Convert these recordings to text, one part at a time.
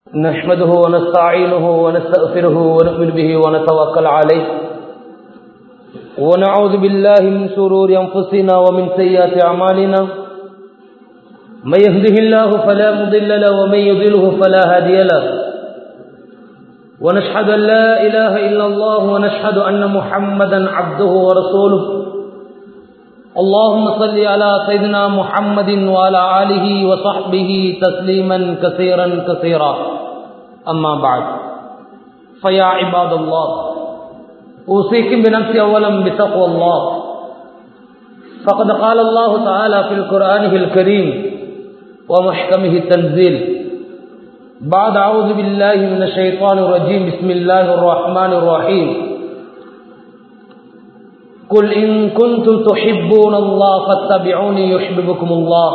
نحمده ونستعينه ونستغفره ونؤمن به ونتوكل عليه ونعوذ بالله من شرور أنفسنا ومن سيئات أعمالنا من يهده الله فلا مضل له ومن يضله فلا هادي له ونشهد أن لا إله إلا الله ونشهد أن محمدا عبده ورسوله اللهم صل على سيدنا محمد وعلى آله وصحبه تسليما كثيرا كثيرا أما بعد فيا عباد الله أوصيكم بنفسي أولا بتقوى الله فقد قال الله تعالى في القرآن الكريم ومحكمه التنزيل بعد أعوذ بالله من الشيطان الرجيم بسم الله الرحمن الرحيم قل إن كنتم تحبون الله فاتبعوني يحببكم الله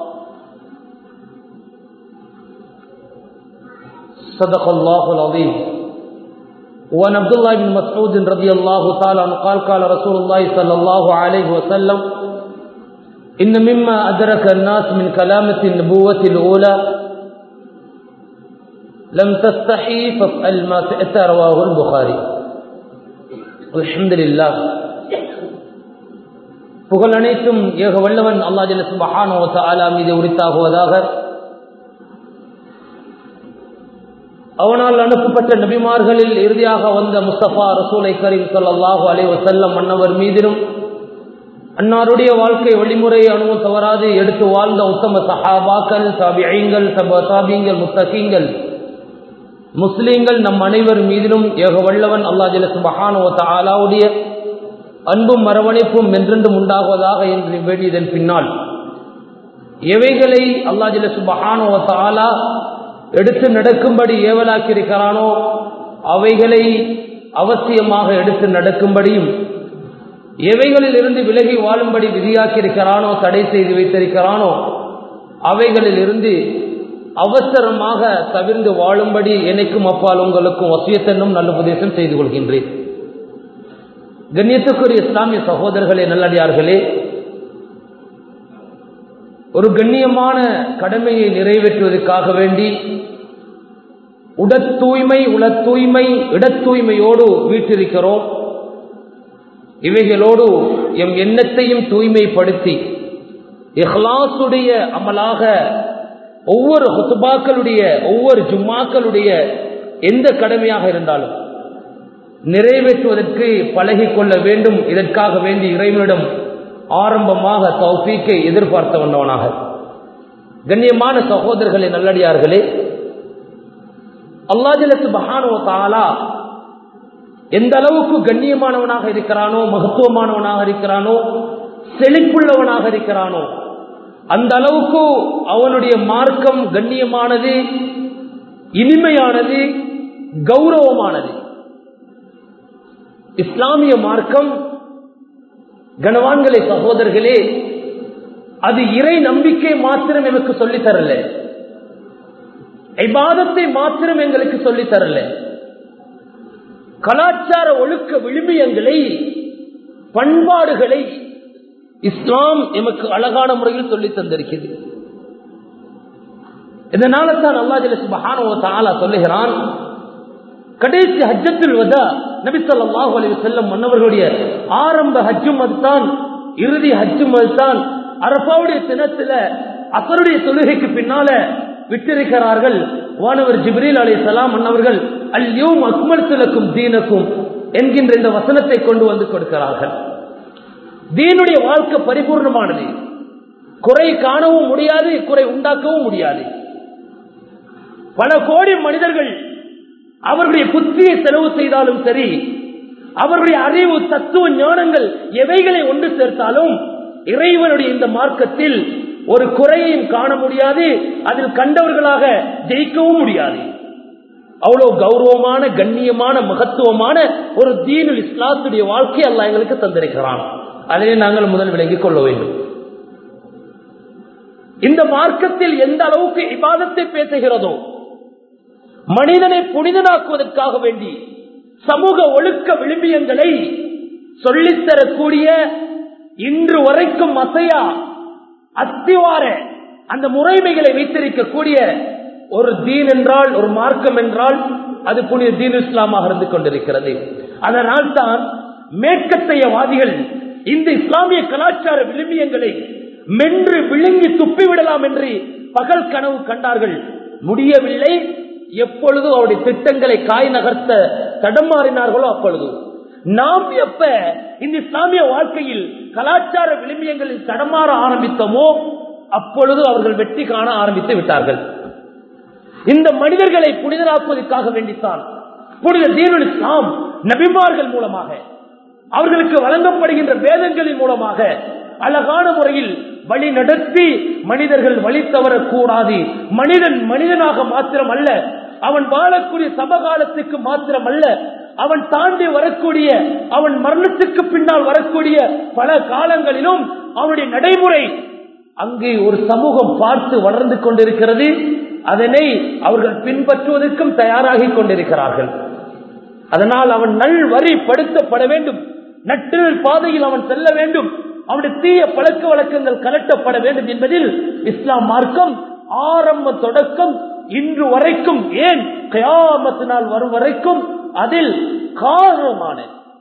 صدق الله العظيم وعن عبد الله بن مسعود رضي الله تعالى عنه قال قال رسول الله صلى الله عليه وسلم إن مما أدرك الناس من كلامة النبوة الأولى لم تستحي فافعل ما شئت رواه البخاري الحمد لله புகழ் அனைத்தும் ஏக வல்லவன் அல்லா ஜல்ல சுபஹானோ தஆலா மீது உரித்தாகுவதாக அவனால் அனுப்பப்பட்ட நபிமார்களில் இறுதியாக வந்த முஸ்தபா ரசூலை கரீம் ஸல்லல்லாஹு அலைஹி வஸல்லம் மன்னவர் மீதிலும் அன்னாருடைய வாழ்க்கை வழிமுறையை அணுவும் தவறாது எடுத்து வாழ்ந்த உத்தம சஹாபாக்கள் தாபியங்கள் சப தாபியங்கள் முத்தகீங்கள் முஸ்லீம்கள் நம் அனைவர் மீதிலும் ஏக வல்லவன் அல்லா ஜல்ல சுபஹானோ தஆலாவுடைய அன்பும் மரவணைப்பும் என்றென்றும் உண்டாகுவதாக என்று வேண்டியதன் பின்னால் எவைகளை அல்லா ஜில சுபஹானோ தாலா எடுத்து நடக்கும்படி ஏவலாக்கி இருக்கிறானோ அவைகளை அவசியமாக எடுத்து நடக்கும்படியும் எவைகளில் இருந்து விலகி வாழும்படி விதியாக்கி இருக்கிறானோ தடை செய்து வைத்திருக்கிறானோ அவைகளில் இருந்து அவசரமாக தவிர்ந்து வாழும்படி எனக்கும் அப்பால் உங்களுக்கும் வசியத்தன்னும் நல்ல உபதேசம் செய்து கொள்கின்றேன் கண்ணியத்துக்குரிய இஸ்லாமிய சகோதரர்களே நல்லடியார்களே ஒரு கண்ணியமான கடமையை நிறைவேற்றுவதற்காக வேண்டி உடத் தூய்மை உள தூய்மை இடத் தூய்மையோடு வீட்டிருக்கிறோம் இவைகளோடு எம் எண்ணத்தையும் தூய்மைப்படுத்தி இஹ்லாசுடைய அமலாக ஒவ்வொரு ஹுத்துபாக்களுடைய ஒவ்வொரு ஜும்மாக்களுடைய எந்த கடமையாக இருந்தாலும் நிறைவேற்றுவதற்கு பழகி கொள்ள வேண்டும் இதற்காக வேண்டி இறைவனிடம் ஆரம்பமாக தௌஃபீக்கை எதிர்பார்த்த வந்தவனாக கண்ணியமான சகோதரர்களே நல்லடியார்களே அல்லாஜலத்து பஹானோ தாலா எந்த அளவுக்கு கண்ணியமானவனாக இருக்கிறானோ மகத்துவமானவனாக இருக்கிறானோ செழிப்புள்ளவனாக இருக்கிறானோ அந்த அளவுக்கு அவனுடைய மார்க்கம் கண்ணியமானது இனிமையானது கௌரவமானது இஸ்லாமிய மார்க்கம் கனவான்களே சகோதரர்களே அது இறை நம்பிக்கை மாத்திரம் எனக்கு சொல்லி தரல ஐபாதத்தை மாத்திரம் எங்களுக்கு சொல்லி தரல கலாச்சார ஒழுக்க விழுமியங்களை பண்பாடுகளை இஸ்லாம் எமக்கு அழகான முறையில் சொல்லி தந்திருக்கிறது இதனால தான் அல்லா ஜலசு மகானோ தாலா சொல்லுகிறான் கடைசி ஹஜ்ஜத்தில் வதா நபி சொல்லாஹு அலி செல்லம் மன்னவர்களுடைய ஆரம்ப ஹஜ்ஜும் அதுதான் இறுதி ஹஜ்ஜும் அதுதான் அரபாவுடைய தினத்துல அசருடைய தொழுகைக்கு பின்னால விட்டிருக்கிறார்கள் வானவர் ஜிப்ரீல் அலி சலாம் மன்னவர்கள் அல்யூம் அக்மல் திலக்கும் தீனக்கும் என்கின்ற இந்த வசனத்தை கொண்டு வந்து கொடுக்கிறார்கள் தீனுடைய வாழ்க்கை பரிபூர்ணமானது குறை காணவும் முடியாது குறை உண்டாக்கவும் முடியாது பல கோடி மனிதர்கள் அவர்களுடைய புத்தியை செலவு செய்தாலும் சரி அவர்களுடைய அறிவு தத்துவ ஞானங்கள் எவைகளை ஒன்று சேர்த்தாலும் இறைவனுடைய இந்த மார்க்கத்தில் ஒரு குறையையும் காண முடியாது அதில் கண்டவர்களாக ஜெயிக்கவும் முடியாது அவ்வளவு கௌரவமான கண்ணியமான மகத்துவமான ஒரு தீனுல் இஸ்லாத்துடைய வாழ்க்கை அல்ல எங்களுக்கு தந்திருக்கிறான் அதை நாங்கள் முதல் விளங்கிக் கொள்ள வேண்டும் இந்த மார்க்கத்தில் எந்த அளவுக்கு இபாதத்தை பேசுகிறதோ மனிதனை புனிதனாக்குவதற்காக வேண்டி சமூக ஒழுக்க விளிம்பியங்களை சொல்லித்தரக்கூடிய இன்று வரைக்கும் அசையா அஸ்திவார அந்த முறைமைகளை வைத்திருக்கக்கூடிய ஒரு தீன் என்றால் ஒரு மார்க்கம் என்றால் அது புனித தீன் இஸ்லாமாக இருந்து கொண்டிருக்கிறது அதனால் தான் மேற்கத்தையவாதிகள் இந்த இஸ்லாமிய கலாச்சார விளிம்பியங்களை மென்று விழுங்கி துப்பிவிடலாம் என்று பகல் கனவு கண்டார்கள் முடியவில்லை எப்பொழுது அவருடைய திட்டங்களை காய் நகர்த்த தடமாறினார்களோ அப்பொழுது நாம் எப்ப இந்த இஸ்லாமிய வாழ்க்கையில் கலாச்சார விளிம்பியங்களில் தடமாற ஆரம்பித்தோமோ அப்பொழுது அவர்கள் வெற்றி காண ஆரம்பித்து விட்டார்கள் இந்த மனிதர்களை புனிதராக்குவதற்காக வேண்டித்தான் புனித தீனுல் இஸ்லாம் நபிமார்கள் மூலமாக அவர்களுக்கு வழங்கப்படுகின்ற வேதங்களின் மூலமாக அழகான முறையில் வழி நடத்தி மனிதர்கள் வழி தவறக்கூடாது மனிதன் மனிதனாக மாத்திரம் அல்ல அவன் வாழக்கூடிய சமகாலத்துக்கு மாத்திரம் அல்ல அவன் தாண்டி வரக்கூடிய அவன் மரணத்துக்கு பின்னால் வரக்கூடிய பல காலங்களிலும் அவனுடைய நடைமுறை அங்கே ஒரு சமூகம் பார்த்து வளர்ந்து கொண்டிருக்கிறது அதனை அவர்கள் பின்பற்றுவதற்கும் தயாராகி கொண்டிருக்கிறார்கள் அதனால் அவன் நல் வரி படுத்தப்பட வேண்டும் நட்டில் பாதையில் அவன் செல்ல வேண்டும் அவனுடைய தீய பழக்க வழக்கங்கள் கலட்டப்பட வேண்டும் என்பதில் இஸ்லாம் மார்க்கம் ஆரம்ப தொடக்கம் இன்று வரைக்கும் ஏன் கயாமத்தினால் வரும் வரைக்கும் அதில் காரணமான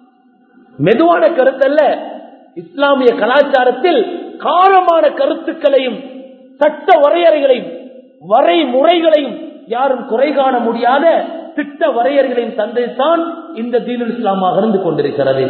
மெதுவான கருத்தல்ல இஸ்லாமிய கலாச்சாரத்தில் காரமான கருத்துக்களையும் சட்ட வரையறைகளையும் வரைமுறைகளையும் யாரும் குறை காண முடியாத திட்ட வரையறைகளையும் தந்தைத்தான் இந்த தீனுல் இஸ்லாமாக இருந்து கொண்டிருக்கிறது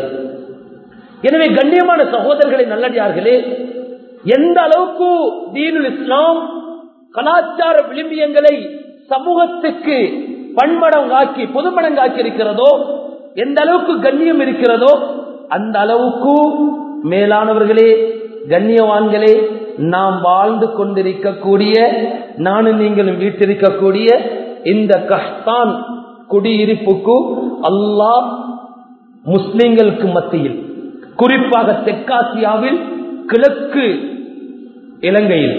எனவே கண்ணியமான சகோதரர்களை நல்லடியார்களே எந்த அளவுக்கு தீனுல் இஸ்லாம் கலாச்சார விளிம்பியங்களை சமூகத்துக்கு பன்மடங்காக்கி பொதுமடங்காக்கி இருக்கிறதோ எந்த அளவுக்கு கண்ணியம் இருக்கிறதோ அந்த அளவுக்கு மேலானவர்களே கண்ணியவான்களே நாம் வாழ்ந்து கொண்டிருக்கக்கூடிய நானும் நீங்களும் வீட்டிருக்கக்கூடிய இந்த கஷ்தான் குடியிருப்புக்கு அல்லாஹ் முஸ்லிம்களுக்கு மத்தியில் குறிப்பாக தெற்காசியாவில் கிழக்கு இலங்கையில்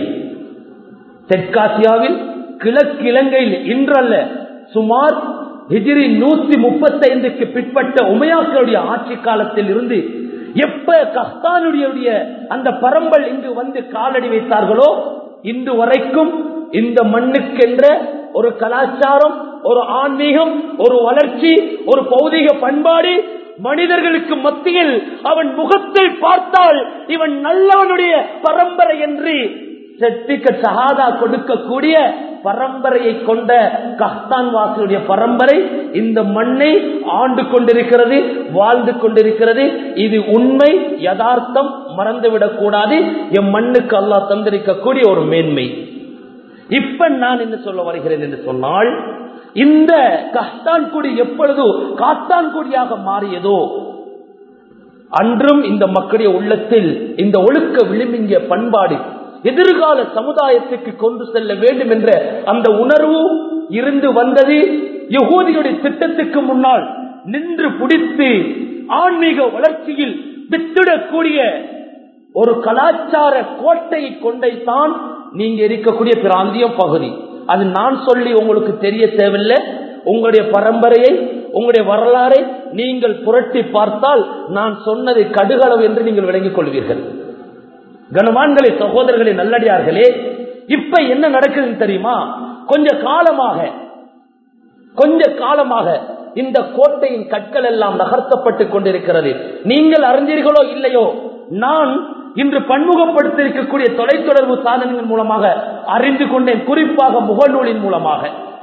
தெற்காசியாவில் கிழக்கு இலங்கையில் இன்றல்ல சுமார் ஹிஜிரி நூத்தி முப்பத்தைந்துக்கு பிற்பட்ட உமையாக்களுடைய ஆட்சி காலத்தில் இருந்து எப்ப கஸ்தானுடைய அந்த பரம்பல் இங்கு வந்து காலடி வைத்தார்களோ இன்று வரைக்கும் இந்த மண்ணுக்கென்ற ஒரு கலாச்சாரம் ஒரு ஆன்மீகம் ஒரு வளர்ச்சி ஒரு பௌதிக பண்பாடு மனிதர்களுக்கு மத்தியில் அவன் முகத்தை பார்த்தால் இவன் நல்லவனுடைய பரம்பரை என்று செட்டிக்க சகாதா கொடுக்கக்கூடிய பரம்பரையை கொண்ட கஹ்தான் வாசலுடைய பரம்பரை இந்த மண்ணை ஆண்டு கொண்டிருக்கிறது வாழ்ந்து கொண்டிருக்கிறது இது உண்மை யதார்த்தம் மறந்துவிடக் கூடாது என் மண்ணுக்கு அல்லாஹ் தந்திருக்கக்கூடிய ஒரு மேன்மை இப்ப நான் என்ன சொல்ல வருகிறேன் என்று சொன்னால் இந்த கஸ்தான்குடி எப்பொழுது காத்தான்குடியாக மாறியதோ அன்றும் இந்த மக்களுடைய உள்ளத்தில் இந்த ஒழுக்க விளிம்பிங்கிய பண்பாடு எதிர்கால சமுதாயத்துக்கு கொண்டு செல்ல வேண்டும் என்ற அந்த உணர்வு இருந்து வந்தது யகூதியுடைய திட்டத்துக்கு முன்னால் நின்று பிடித்து ஆன்மீக வளர்ச்சியில் வித்திடக்கூடிய ஒரு கலாச்சார கோட்டையை கொண்டைத்தான் நீங்க இருக்கக்கூடிய பிராந்தியம் பகுதி அது நான் சொல்லி உங்களுக்கு தெரிய தேவையில்லை உங்களுடைய பரம்பரையை உங்களுடைய வரலாறை நீங்கள் புரட்டி பார்த்தால் நான் சொன்னது கடுகளவு என்று நீங்கள் விளங்கிக் கொள்வீர்கள் கனவான்களே சகோதரர்களே நல்லடியார்களே இப்ப என்ன நடக்குதுன்னு தெரியுமா கொஞ்ச காலமாக கொஞ்ச காலமாக இந்த கோட்டையின் கற்கள் எல்லாம் நகர்த்தப்பட்டு கொண்டிருக்கிறது நீங்கள் அறிஞர்களோ இல்லையோ நான் இன்று பன்முகப்படுத்தியிருக்கக்கூடிய தொலைத்தொடர்பு சாதனங்கள் மூலமாக அறிந்து கொண்டேன் குறிப்பாக முகநூலின் மூலமாக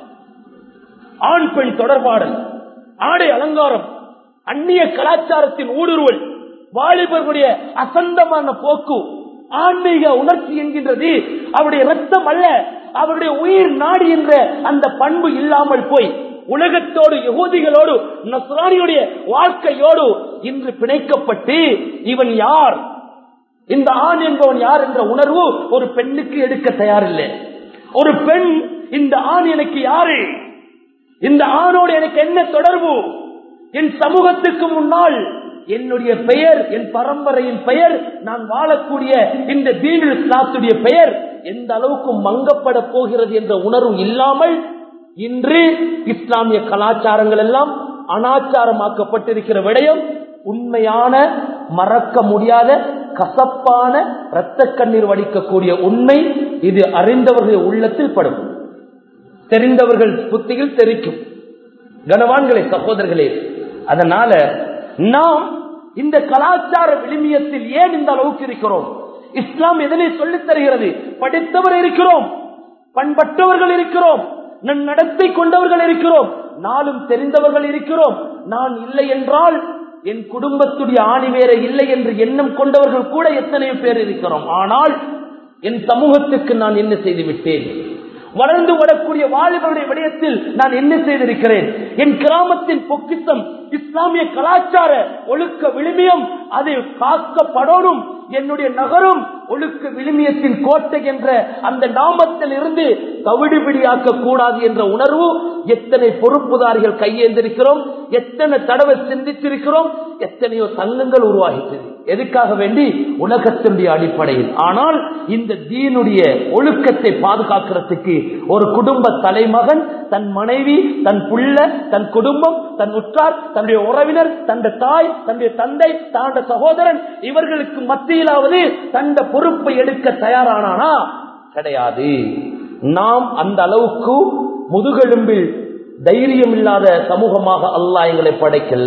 ஆண் பெண் தொடர்பாடல் ஆடை அலங்காரம் அந்நிய கலாச்சாரத்தின் ஊடுருவல் வாலிபர்களுடைய அசந்தமான போக்கு ஆன்மீக உணர்ச்சி என்கின்றது அவருடைய ரத்தம் அல்ல அவருடைய உயிர் நாடி என்ற அந்த பண்பு இல்லாமல் போய் உலகத்தோடு யகூதிகளோடு நஸ்ரானியுடைய வாழ்க்கையோடு இன்று பிணைக்கப்பட்டு இவன் யார் இந்த ஆண் என்பவன் யார் என்ற உணர்வு ஒரு பெண்ணுக்கு எடுக்க தயாரில்லை ஒரு பெண் இந்த ஆண் எனக்கு யாரு இந்த ஆணோடு எனக்கு என்ன தொடர்பு என் சமூகத்துக்கு முன்னால் என்னுடைய பெயர் என் பரம்பரையின் பெயர் நான் வாழக்கூடிய இந்த தீனில் இஸ்லாத்துடைய பெயர் எந்த அளவுக்கு மங்கப்பட போகிறது என்ற உணர்வு இல்லாமல் இன்று இஸ்லாமிய கலாச்சாரங்கள் எல்லாம் அனாச்சாரமாக்கப்பட்டிருக்கிற விடயம் உண்மையான மறக்க முடியாத கசப்பான இரத்த கண்ணீர் வடிக்கக்கூடிய உண்மை இது அறிந்தவர்களுடைய உள்ளத்தில் படும் தெரிந்தவர்கள் புத்தியில் தெரிக்கும் கனவான்களே சகோதரர்களே அதனால நாம் இந்த கலாச்சார விளிமியத்தில் ஏன் இந்த அளவுக்கு இருக்கிறோம் இஸ்லாம் எதனை சொல்லித் தருகிறது படித்தவர் இருக்கிறோம் பண்பட்டவர்கள் இருக்கிறோம் நன் நடத்தை கொண்டவர்கள் இருக்கிறோம் நாளும் தெரிந்தவர்கள் இருக்கிறோம் நான் இல்லை என்றால் என் குடும்பத்துடைய ஆணி வேற இல்லை என்று எண்ணம் கொண்டவர்கள் கூட எத்தனையோ பேர் இருக்கிறோம் ஆனால் என் சமூகத்துக்கு நான் என்ன செய்து விட்டேன் வளர்ந்து வரக்கூடிய வாலிபருடைய விடயத்தில் நான் என்ன செய்திருக்கிறேன் என் கிராமத்தின் பொக்கித்தம் இஸ்லாமிய கலாச்சார ஒழுக்க விழுமியம் அது காக்கப்படணும் என்னுடைய நகரம் ஒழுக்க விழுமியத்தின் கோட்டை என்ற அந்த நாமத்தில் இருந்து தவிடுபிடியாக்க கூடாது என்ற உணர்வு எத்தனை பொறுப்புதாரிகள் கையேந்திருக்கிறோம் எத்தனை தடவை சிந்தித்திருக்கிறோம் எத்தனையோ சங்கங்கள் உருவாகிட்டது எதுக்காக வேண்டி உலகத்தினுடைய அடிப்படையில் ஆனால் இந்த தீனுடைய ஒழுக்கத்தை பாதுகாக்கிறதுக்கு ஒரு குடும்ப தலைமகன் தன் மனைவி தன் புள்ள தன் குடும்பம் தன் உற்றார் தன்னுடைய உறவினர் தன் தாய் தன்னுடைய தந்தை தன்னுடைய சகோதரன் இவர்களுக்கு மத்தியிலாவது தந்த பொறுப்பை எடுக்க தயாரானானா கிடையாது நாம் அந்த அளவுக்கு முதுகெலும்பில் தைரியம் இல்லாத சமூகமாக அல்லாஹ் எங்களை படைக்கல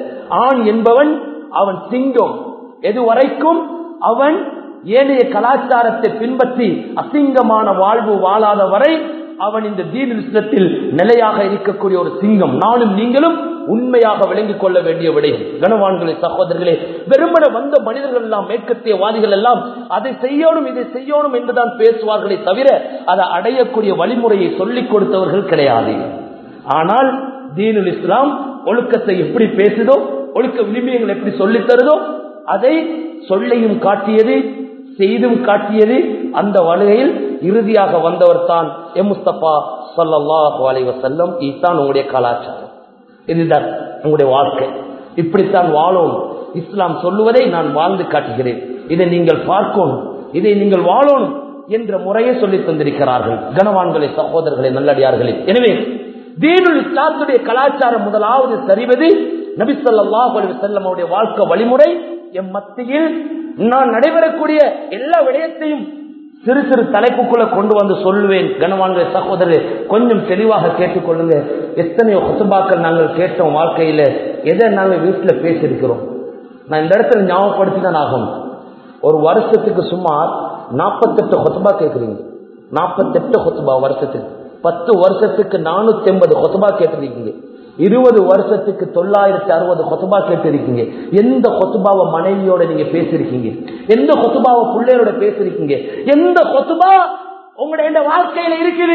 ஆண் என்பவன் அவன் சிங்கம் எதுவரைக்கும் அவன் ஏனைய கலாச்சாரத்தை பின்பற்றி அசிங்கமான வாழ்வு வாழாத வரை அவன் இந்த தீன் இஸ்லத்தில் நிலையாக இருக்கக்கூடிய ஒரு சிங்கம் நானும் நீங்களும் உண்மையாக விளங்கிக் கொள்ள வேண்டிய விடயம் கனவான்களே சகோதரர்களே வெறுமன வந்த மனிதர்கள் எல்லாம் மேற்கத்திய வாதிகள் எல்லாம் அதை செய்யணும் இதை செய்யணும் என்றுதான் பேசுவார்களே தவிர அதை அடையக்கூடிய வழிமுறையை சொல்லிக் கொடுத்தவர்கள் கிடையாது ஆனால் தீனுல் இஸ்லாம் ஒழுக்கத்தை எப்படி பேசுதோ ஒழுக்க விளிம்பியங்கள் எப்படி சொல்லித் தருதோ அதை சொல்லையும் காட்டியது செய்தும் காட்டியது அந்த வழியில் இறுதியாக வந்தவர் தான் எம் முஸ்தபா சல்லாஹூ அலை வசல்லம் இதுதான் உங்களுடைய கலாச்சாரம் இதுதான் உங்களுடைய வாழ்க்கை இப்படித்தான் வாழணும் இஸ்லாம் சொல்லுவதை நான் வாழ்ந்து காட்டுகிறேன் இதை நீங்கள் பார்க்கணும் இதை நீங்கள் வாழணும் என்ற முறையை சொல்லி தந்திருக்கிறார்கள் கனவான்களே சகோதரர்களே நல்லடியார்களே எனவே தீனுல் இஸ்லாத்துடைய கலாச்சாரம் முதலாவது சரிவது நபி சொல்லாஹ் செல்லம் அவருடைய வாழ்க்கை வழிமுறை எம் மத்தியில் நான் நடைபெறக்கூடிய எல்லா விடயத்தையும் சிறு சிறு தலைப்புக்குள்ள கொண்டு வந்து சொல்லுவேன் கனவான்கள் சகோதரர் கொஞ்சம் தெளிவாக கேட்டுக்கொள்ளுங்க எத்தனையோ கொசுபாக்கள் நாங்கள் கேட்டோம் வாழ்க்கையில எதை நாங்கள் வீட்டுல பேசியிருக்கிறோம் நான் இந்த இடத்துல ஞாபகப்படுத்தி தான் ஆகும் ஒரு வருஷத்துக்கு சுமார் நாற்பத்தெட்டு கொத்துபா கேட்குறீங்க நாற்பத்தெட்டு கொத்துபா வருஷத்துக்கு பத்து வருஷத்துக்கு நானூத்தி எண்பது கொத்துபா கேட்டிருக்கீங்க இருபது வருஷத்துக்கு தொள்ளாயிரத்தி அறுபது கொத்துபா கேட்டிருக்கீங்க எந்த கொத்துபாவை மனைவியோட நீங்க பேசிருக்கீங்க எந்த கொத்துபாவை பிள்ளையோட பேசிருக்கீங்க எந்த கொத்துபா உங்களுடைய வாழ்க்கையில இருக்குது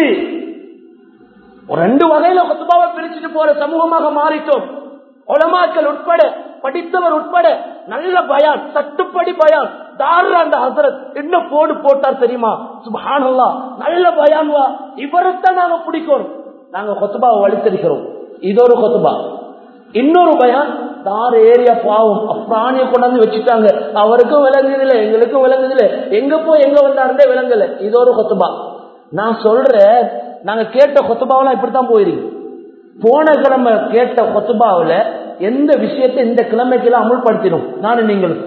ஒரு ரெண்டு வகையில கொத்துபாவை பிரிச்சுட்டு போற சமூகமாக மாறிட்டோம் உலமாக்கள் உட்பட படித்தவர் உட்பட நல்ல பயான் தட்டுப்படி பயான் தாரா அந்த ஹசரத் என்ன போடு போட்டார் தெரியுமா சுபானல்லா நல்ல பயான் வா இவரைத்தான் நாங்க பிடிக்கணும் நாங்க கொத்துபாவை வலித்தடிக்கிறோம் இது ஒரு கொத்துபா இன்னொரு பயான் தார் ஏரியா பாவம் அப்பிராணிய கொண்டாந்து வச்சுட்டாங்க அவருக்கும் விளங்குதில்ல எங்களுக்கும் விளங்குதில்ல எங்க போய் எங்க வந்தாருந்தே விளங்கல இது ஒரு கொத்துபா நான் சொல்றேன் நாங்க கேட்ட கொத்துபாவெல்லாம் இப்படித்தான் போயிருக்கோம் போன கிழமை கேட்ட கொத்துபாவில எந்த விஷயத்தை இந்த கிழமைக்கெல்லாம் அமுல்படுத்திடும் நானும் நீங்களும்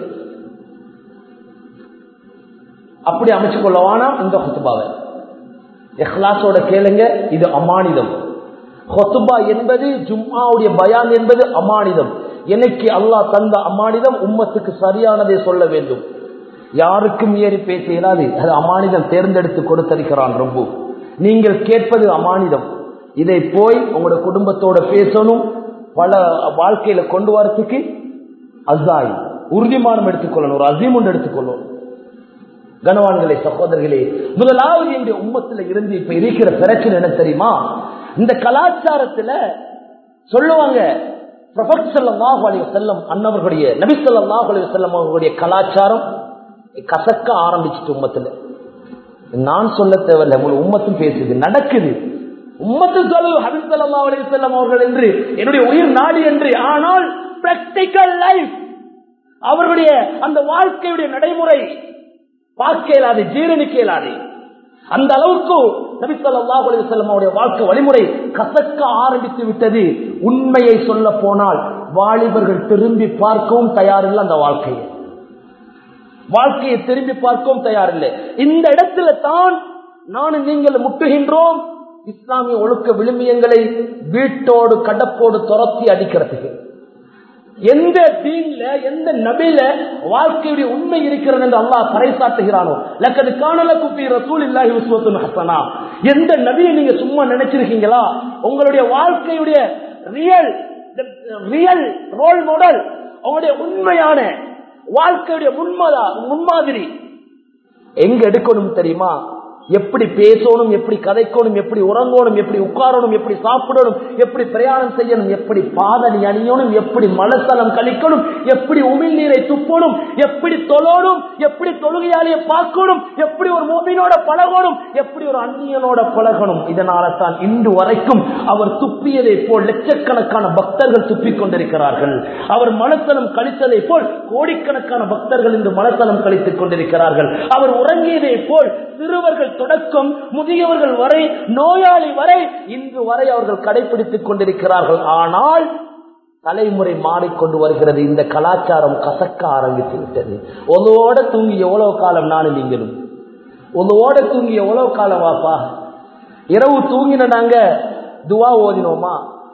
அப்படி அமைச்சு கொள்ளவானா இந்த கொத்துபாவை எஹ்லாசோட கேளுங்க இது அமானிதம் ஹொத்துபா என்பது ஜும்மாவுடைய பயான் என்பது அமானிதம் எனக்கு அல்லாஹ் தந்த அமானிதம் உம்மத்துக்கு சரியானதை சொல்ல வேண்டும் யாருக்கும் ஏறி பேச இயலாது அது அமானிதம் தேர்ந்தெடுத்து கொடுத்திருக்கிறான் ரொம்ப நீங்கள் கேட்பது அமானிதம் இதை போய் உங்களோட குடும்பத்தோட பேசணும் பல வாழ்க்கையில கொண்டு வரத்துக்கு அசாய் உறுதிமானம் எடுத்துக்கொள்ளணும் ஒரு அசீம் ஒன்று எடுத்துக்கொள்ளணும் கனவான்களே சகோதரர்களே முதலாவது எங்க உம்மத்துல இருந்து இப்ப இருக்கிற பிரச்சனை என்ன தெரியுமா இந்த கலாச்சாரத்துல சொல்லுவாங்க செல்லம் அன்னவர்களுடைய நபி சொல்லாஹ் அலி செல்லம் அவர்களுடைய கலாச்சாரம் கசக்க ஆரம்பிச்சுட்டு உம்மத்துல நான் சொல்ல தேவையில்ல உங்களை உம்மத்தும் பேசுது நடக்குது உம்மத்து சொல்லு ஹபிப் சல்லா அலி செல்லம் அவர்கள் என்று என்னுடைய உயிர் நாடு என்று ஆனால் பிராக்டிக்கல் லைஃப் அவர்களுடைய அந்த வாழ்க்கையுடைய நடைமுறை பார்க்க இயலாது ஜீரணிக்க இயலாது அந்த அளவுக்கு நபி சொல்லாஹ் அலிவசல்லம் அவருடைய வாழ்க்கை வழிமுறை கசக்க ஆரம்பித்து விட்டது உண்மையை சொல்ல போனால் வாலிபர்கள் திரும்பி பார்க்கவும் தயாரில்லை அந்த வாழ்க்கையை வாழ்க்கையை திரும்பி பார்க்கவும் தயாரில்லை இந்த இடத்துல தான் நானும் நீங்கள் முட்டுகின்றோம் இஸ்லாமிய ஒழுக்க விழுமியங்களை வீட்டோடு கடப்போடு துரத்தி அடிக்கிறதுக்கு எந்த தீன்ல எந்த நபில வாழ்க்கையுடைய உண்மை இருக்கிறது என்று அல்லாஹ் பறைசாட்டுகிறானோ லக்கது காணல குப்பி ரசூல் இல்லாஹி உஸ்வத்துன் ஹசனா எந்த நபியை நீங்க சும்மா நினைச்சிருக்கீங்களா உங்களுடைய வாழ்க்கையுடைய ரியல் ரியல் ரோல் மாடல் உங்களுடைய உண்மையான வாழ்க்கையுடைய முன்மதா முன்மாதிரி எங்க எடுக்கணும் தெரியுமா எப்படி பேசணும் எப்படி கதைக்கணும் எப்படி உறங்கணும் எப்படி உட்காரணும் எப்படி சாப்பிடணும் எப்படி பிரயாணம் செய்யணும் எப்படி பாதணி அணியணும் எப்படி மலசலம் கழிக்கணும் எப்படி உமிழ் நீரை துப்பணும் எப்படி தொழணும் எப்படி தொழுகையாளிய பார்க்கணும் எப்படி ஒரு மூமினோட பழகணும் எப்படி ஒரு அந்நியனோட பழகணும் இதனால தான் இன்று வரைக்கும் அவர் துப்பியதை போல் லட்சக்கணக்கான பக்தர்கள் துப்பிக் கொண்டிருக்கிறார்கள் அவர் மலசலம் கழித்ததை போல் கோடிக்கணக்கான பக்தர்கள் இன்று மலசலம் கழித்துக் கொண்டிருக்கிறார்கள் அவர் உறங்கியதை போல் சிறுவர்கள் தொடக்கம் முதியவர்கள் வரை நோயாளி வரை இன்று வரை அவர்கள் கடைபிடித்துக் கொண்டிருக்கிறார்கள் ஆனால் தலைமுறை மாறிக்கொண்டு வருகிறது இந்த கலாச்சாரம் கசக்க ஆரம்பித்து விட்டது ஒன்னோட தூங்கி எவ்வளவு காலம் நானும் நீங்களும் ஒன்னோட தூங்கி எவ்வளவு காலம் வாப்பா இரவு தூங்கின நாங்க துவா ஓதினோமா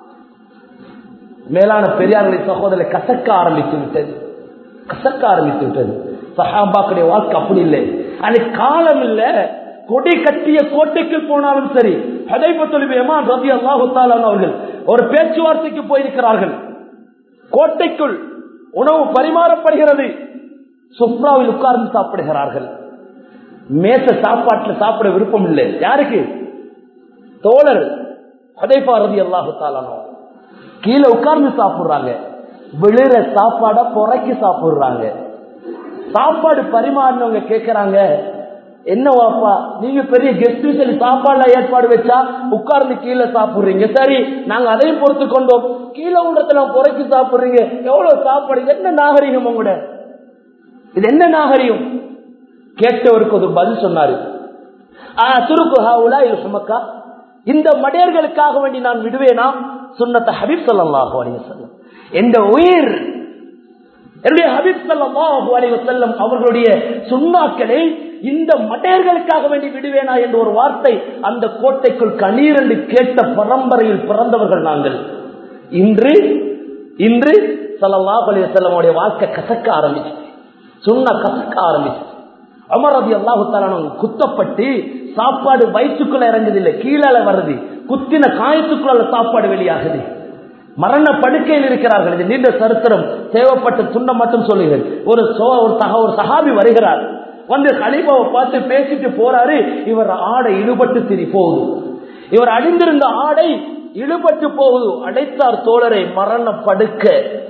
மேலான பெரியார்களை சகோதரரை கசக்க ஆரம்பித்து விட்டது கசக்க ஆரம்பித்து விட்டது சஹாபாக்குடைய வாழ்க்கை அப்படி இல்லை அது காலம் இல்ல கொடி கட்டிய கோட்டைக்கு போனாலும் சரி ஹதைபத்துலிபேமா ரவி அல்லாஹுத்தாலான் அவர்கள் ஒரு பேச்சுவார்த்தைக்கு போயிருக்கிறார்கள் கோட்டைக்குள் உணவு பரிமாறப்படுகிறது சுப்ராவில் உட்கார்ந்து சாப்பிடுகிறார்கள் மேச சாப்பாட்டில் சாப்பிட விருப்பம் இல்லை யாருக்கு தோழர் ஹதைபா ரவி அல்லாஹுத்தாலானோ கீழே உட்கார்ந்து சாப்பிடுறாங்க விழுற சாப்பாட புறக்கி சாப்பிடுறாங்க சாப்பாடு பரிமாறினவங்க கேக்குறாங்க என்ன வாப்பா நீங்க பெரிய கெஸ்ட் சொல்லி சாப்பாடுல ஏற்பாடு வச்சா உட்கார்ந்து கீழே சாப்பிடுறீங்க சரி நாங்க அதையும் பொறுத்து கொண்டோம் கீழே உள்ளத்துல புறக்கி சாப்பிடுறீங்க எவ்வளவு சாப்பாடு என்ன நாகரிகம் உங்களோட இது என்ன நாகரிகம் கேட்டவருக்கு ஒரு பதில் சொன்னாரு சுருக்கு ஹாவுலா இது சுமக்கா இந்த மடையர்களுக்காக வேண்டி நான் விடுவேனா சுண்ணத்தை ஹபீப் சல்லாஹு அலைய செல்லம் என்ற உயிர் என்னுடைய ஹபீப் சல்லாஹு அலைய செல்லம் அவர்களுடைய சுண்ணாக்களை இந்த மடையர்களுக்காக வேண்டி விடுவேனா என்ற ஒரு வார்த்தை அந்த கோட்டைக்குள் கண்ணீர் என்று கேட்ட பரம்பரையில் பிறந்தவர்கள் நாங்கள் இன்று இன்று சல்லாஹ் அலைய செல்லமுடைய வாழ்க்கை கசக்க ஆரம்பிச்சு சுண்ண கசக்க ஆரம்பிச்சு அமரதி அல்லாஹு குத்தப்பட்டு சாப்பாடு வயிற்றுக்குள்ள இறங்குதில்லை கீழே வருது குத்தின காயத்துக்குள்ள சாப்பாடு வெளியாகுது மரண படுக்கையில் இருக்கிறார்கள் இது நீண்ட சரித்திரம் தேவைப்பட்ட துண்டம் மட்டும் சொல்லுங்கள் ஒரு ஒரு சக ஒரு சகாபி வருகிறார் வந்து கலிபாவை பார்த்து பேசிட்டு போறாரு இவர் ஆடை இழுபட்டு திரி போகுது இவர் அணிந்திருந்த ஆடை இழுபட்டு போகுது அடைத்தார் தோழரை மரண படுக்க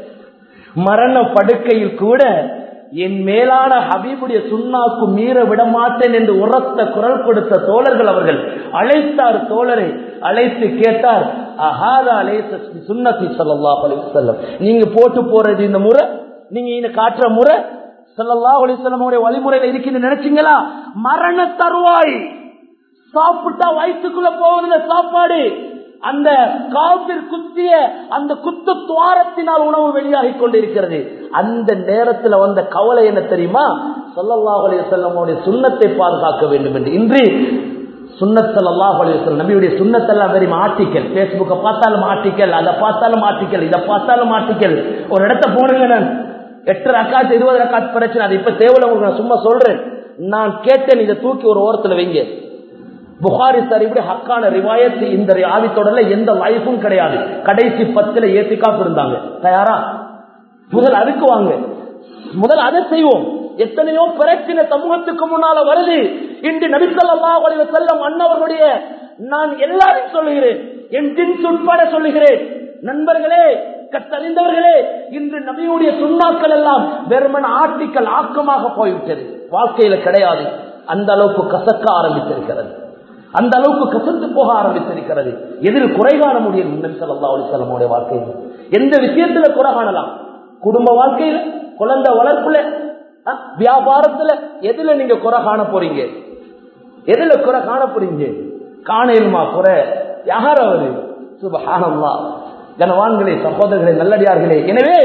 மரண படுக்கையில் கூட என் மேலான ஹபீபுடைய சுண்ணாக்கு மீற விட மாட்டேன் என்று உரத்த குரல் கொடுத்த தோழர்கள் அவர்கள் அழைத்தார் தோழரை அழைத்து கேட்டார் சுண்ணத்தி சொல்லா செல்லம் நீங்க போட்டு போறது இந்த முறை நீங்க இந்த காட்டுற முறை சல்லல்லா அலிசல்லமுடைய வழிமுறையில இருக்குன்னு நினைச்சீங்களா மரண தருவாய் சாப்பிட்டா வயிற்றுக்குள்ள போவதில்ல சாப்பாடு அந்த காப்பில் குத்திய அந்த குத்து துவாரத்தினால் உணவு வெளியாகி கொண்டிருக்கிறது அந்த நேரத்தில் வந்த கவலை என்ன தெரியுமா சொல்லல்லாஹ் செல்லமுடைய சுண்ணத்தை பாதுகாக்க வேண்டும் என்று இன்று சுண்ணத்தல்லாஹ் அலிவசல்லம் நபியுடைய சுண்ணத்தெல்லாம் வெறும் ஆர்டிக்கல் பேஸ்புக்கை பார்த்தாலும் ஆர்டிக்கல் அதை பார்த்தாலும் ஆர்டிக்கல் இதை பார்த்தாலும் ஆர்டிக்கல் ஒரு இடத்த போனுங்க நான் எட்டு ரக்காத்து இருபது ரக்காத்து பிரச்சனை அது இப்ப தேவையில்ல உங்களுக்கு நான் சும்மா சொல்றேன் நான் கேட்டேன் இதை தூக்கி ஒரு ஓரத்துல வைங்க புகாரி சார் இப்படி ஹக்கான ரிவாயத் இந்த ஆதித்தொடர்ல எந்த லைஃபும் கிடையாது கடைசி பத்துல ஏத்திக்காப்பு இருந்தாங்க தயாரா முதல் அதுக்கு வாங்க முதல் அதை செய்வோம் எத்தனையோ பிரச்சனை சமூகத்துக்கு முன்னால வருது இன்று நபிசல்லா செல்லம் அண்ணவர்களுடைய நான் எல்லாரையும் சொல்லுகிறேன் என் ஜின்ஸ் உட்பட சொல்லுகிறேன் நண்பர்களே கத்தறிந்தவர்களே இன்று நபியுடைய சுண்ணாக்கள் எல்லாம் வெறுமன் ஆர்டிக்கல் ஆக்கமாக போய்விட்டது வாழ்க்கையில கிடையாது அந்த அளவுக்கு கசக்க ஆரம்பித்திருக்கிறது அந்த அளவுக்கு கசந்து போக ஆரம்பித்திருக்கிறது எதில் குறை காண முடியும் நபி ஸல்லல்லாஹு அலைஹி வஸல்லமுடைய வாழ்க்கையில் எந்த விஷயத்துல குறை காணலாம் குடும்ப வாழ்க்கையில குழந்தை வளர்ப்புல அஹ், வியாபாரத்துல எதுல நீங்க குறை காண போறீங்க எதுல குறை காண போறீங்க காணலுமா குறை யார் அவரு சுபஹானல்லாஹ் கனவான்களே சகோதரர்களே நல்லடியார்களே எனவே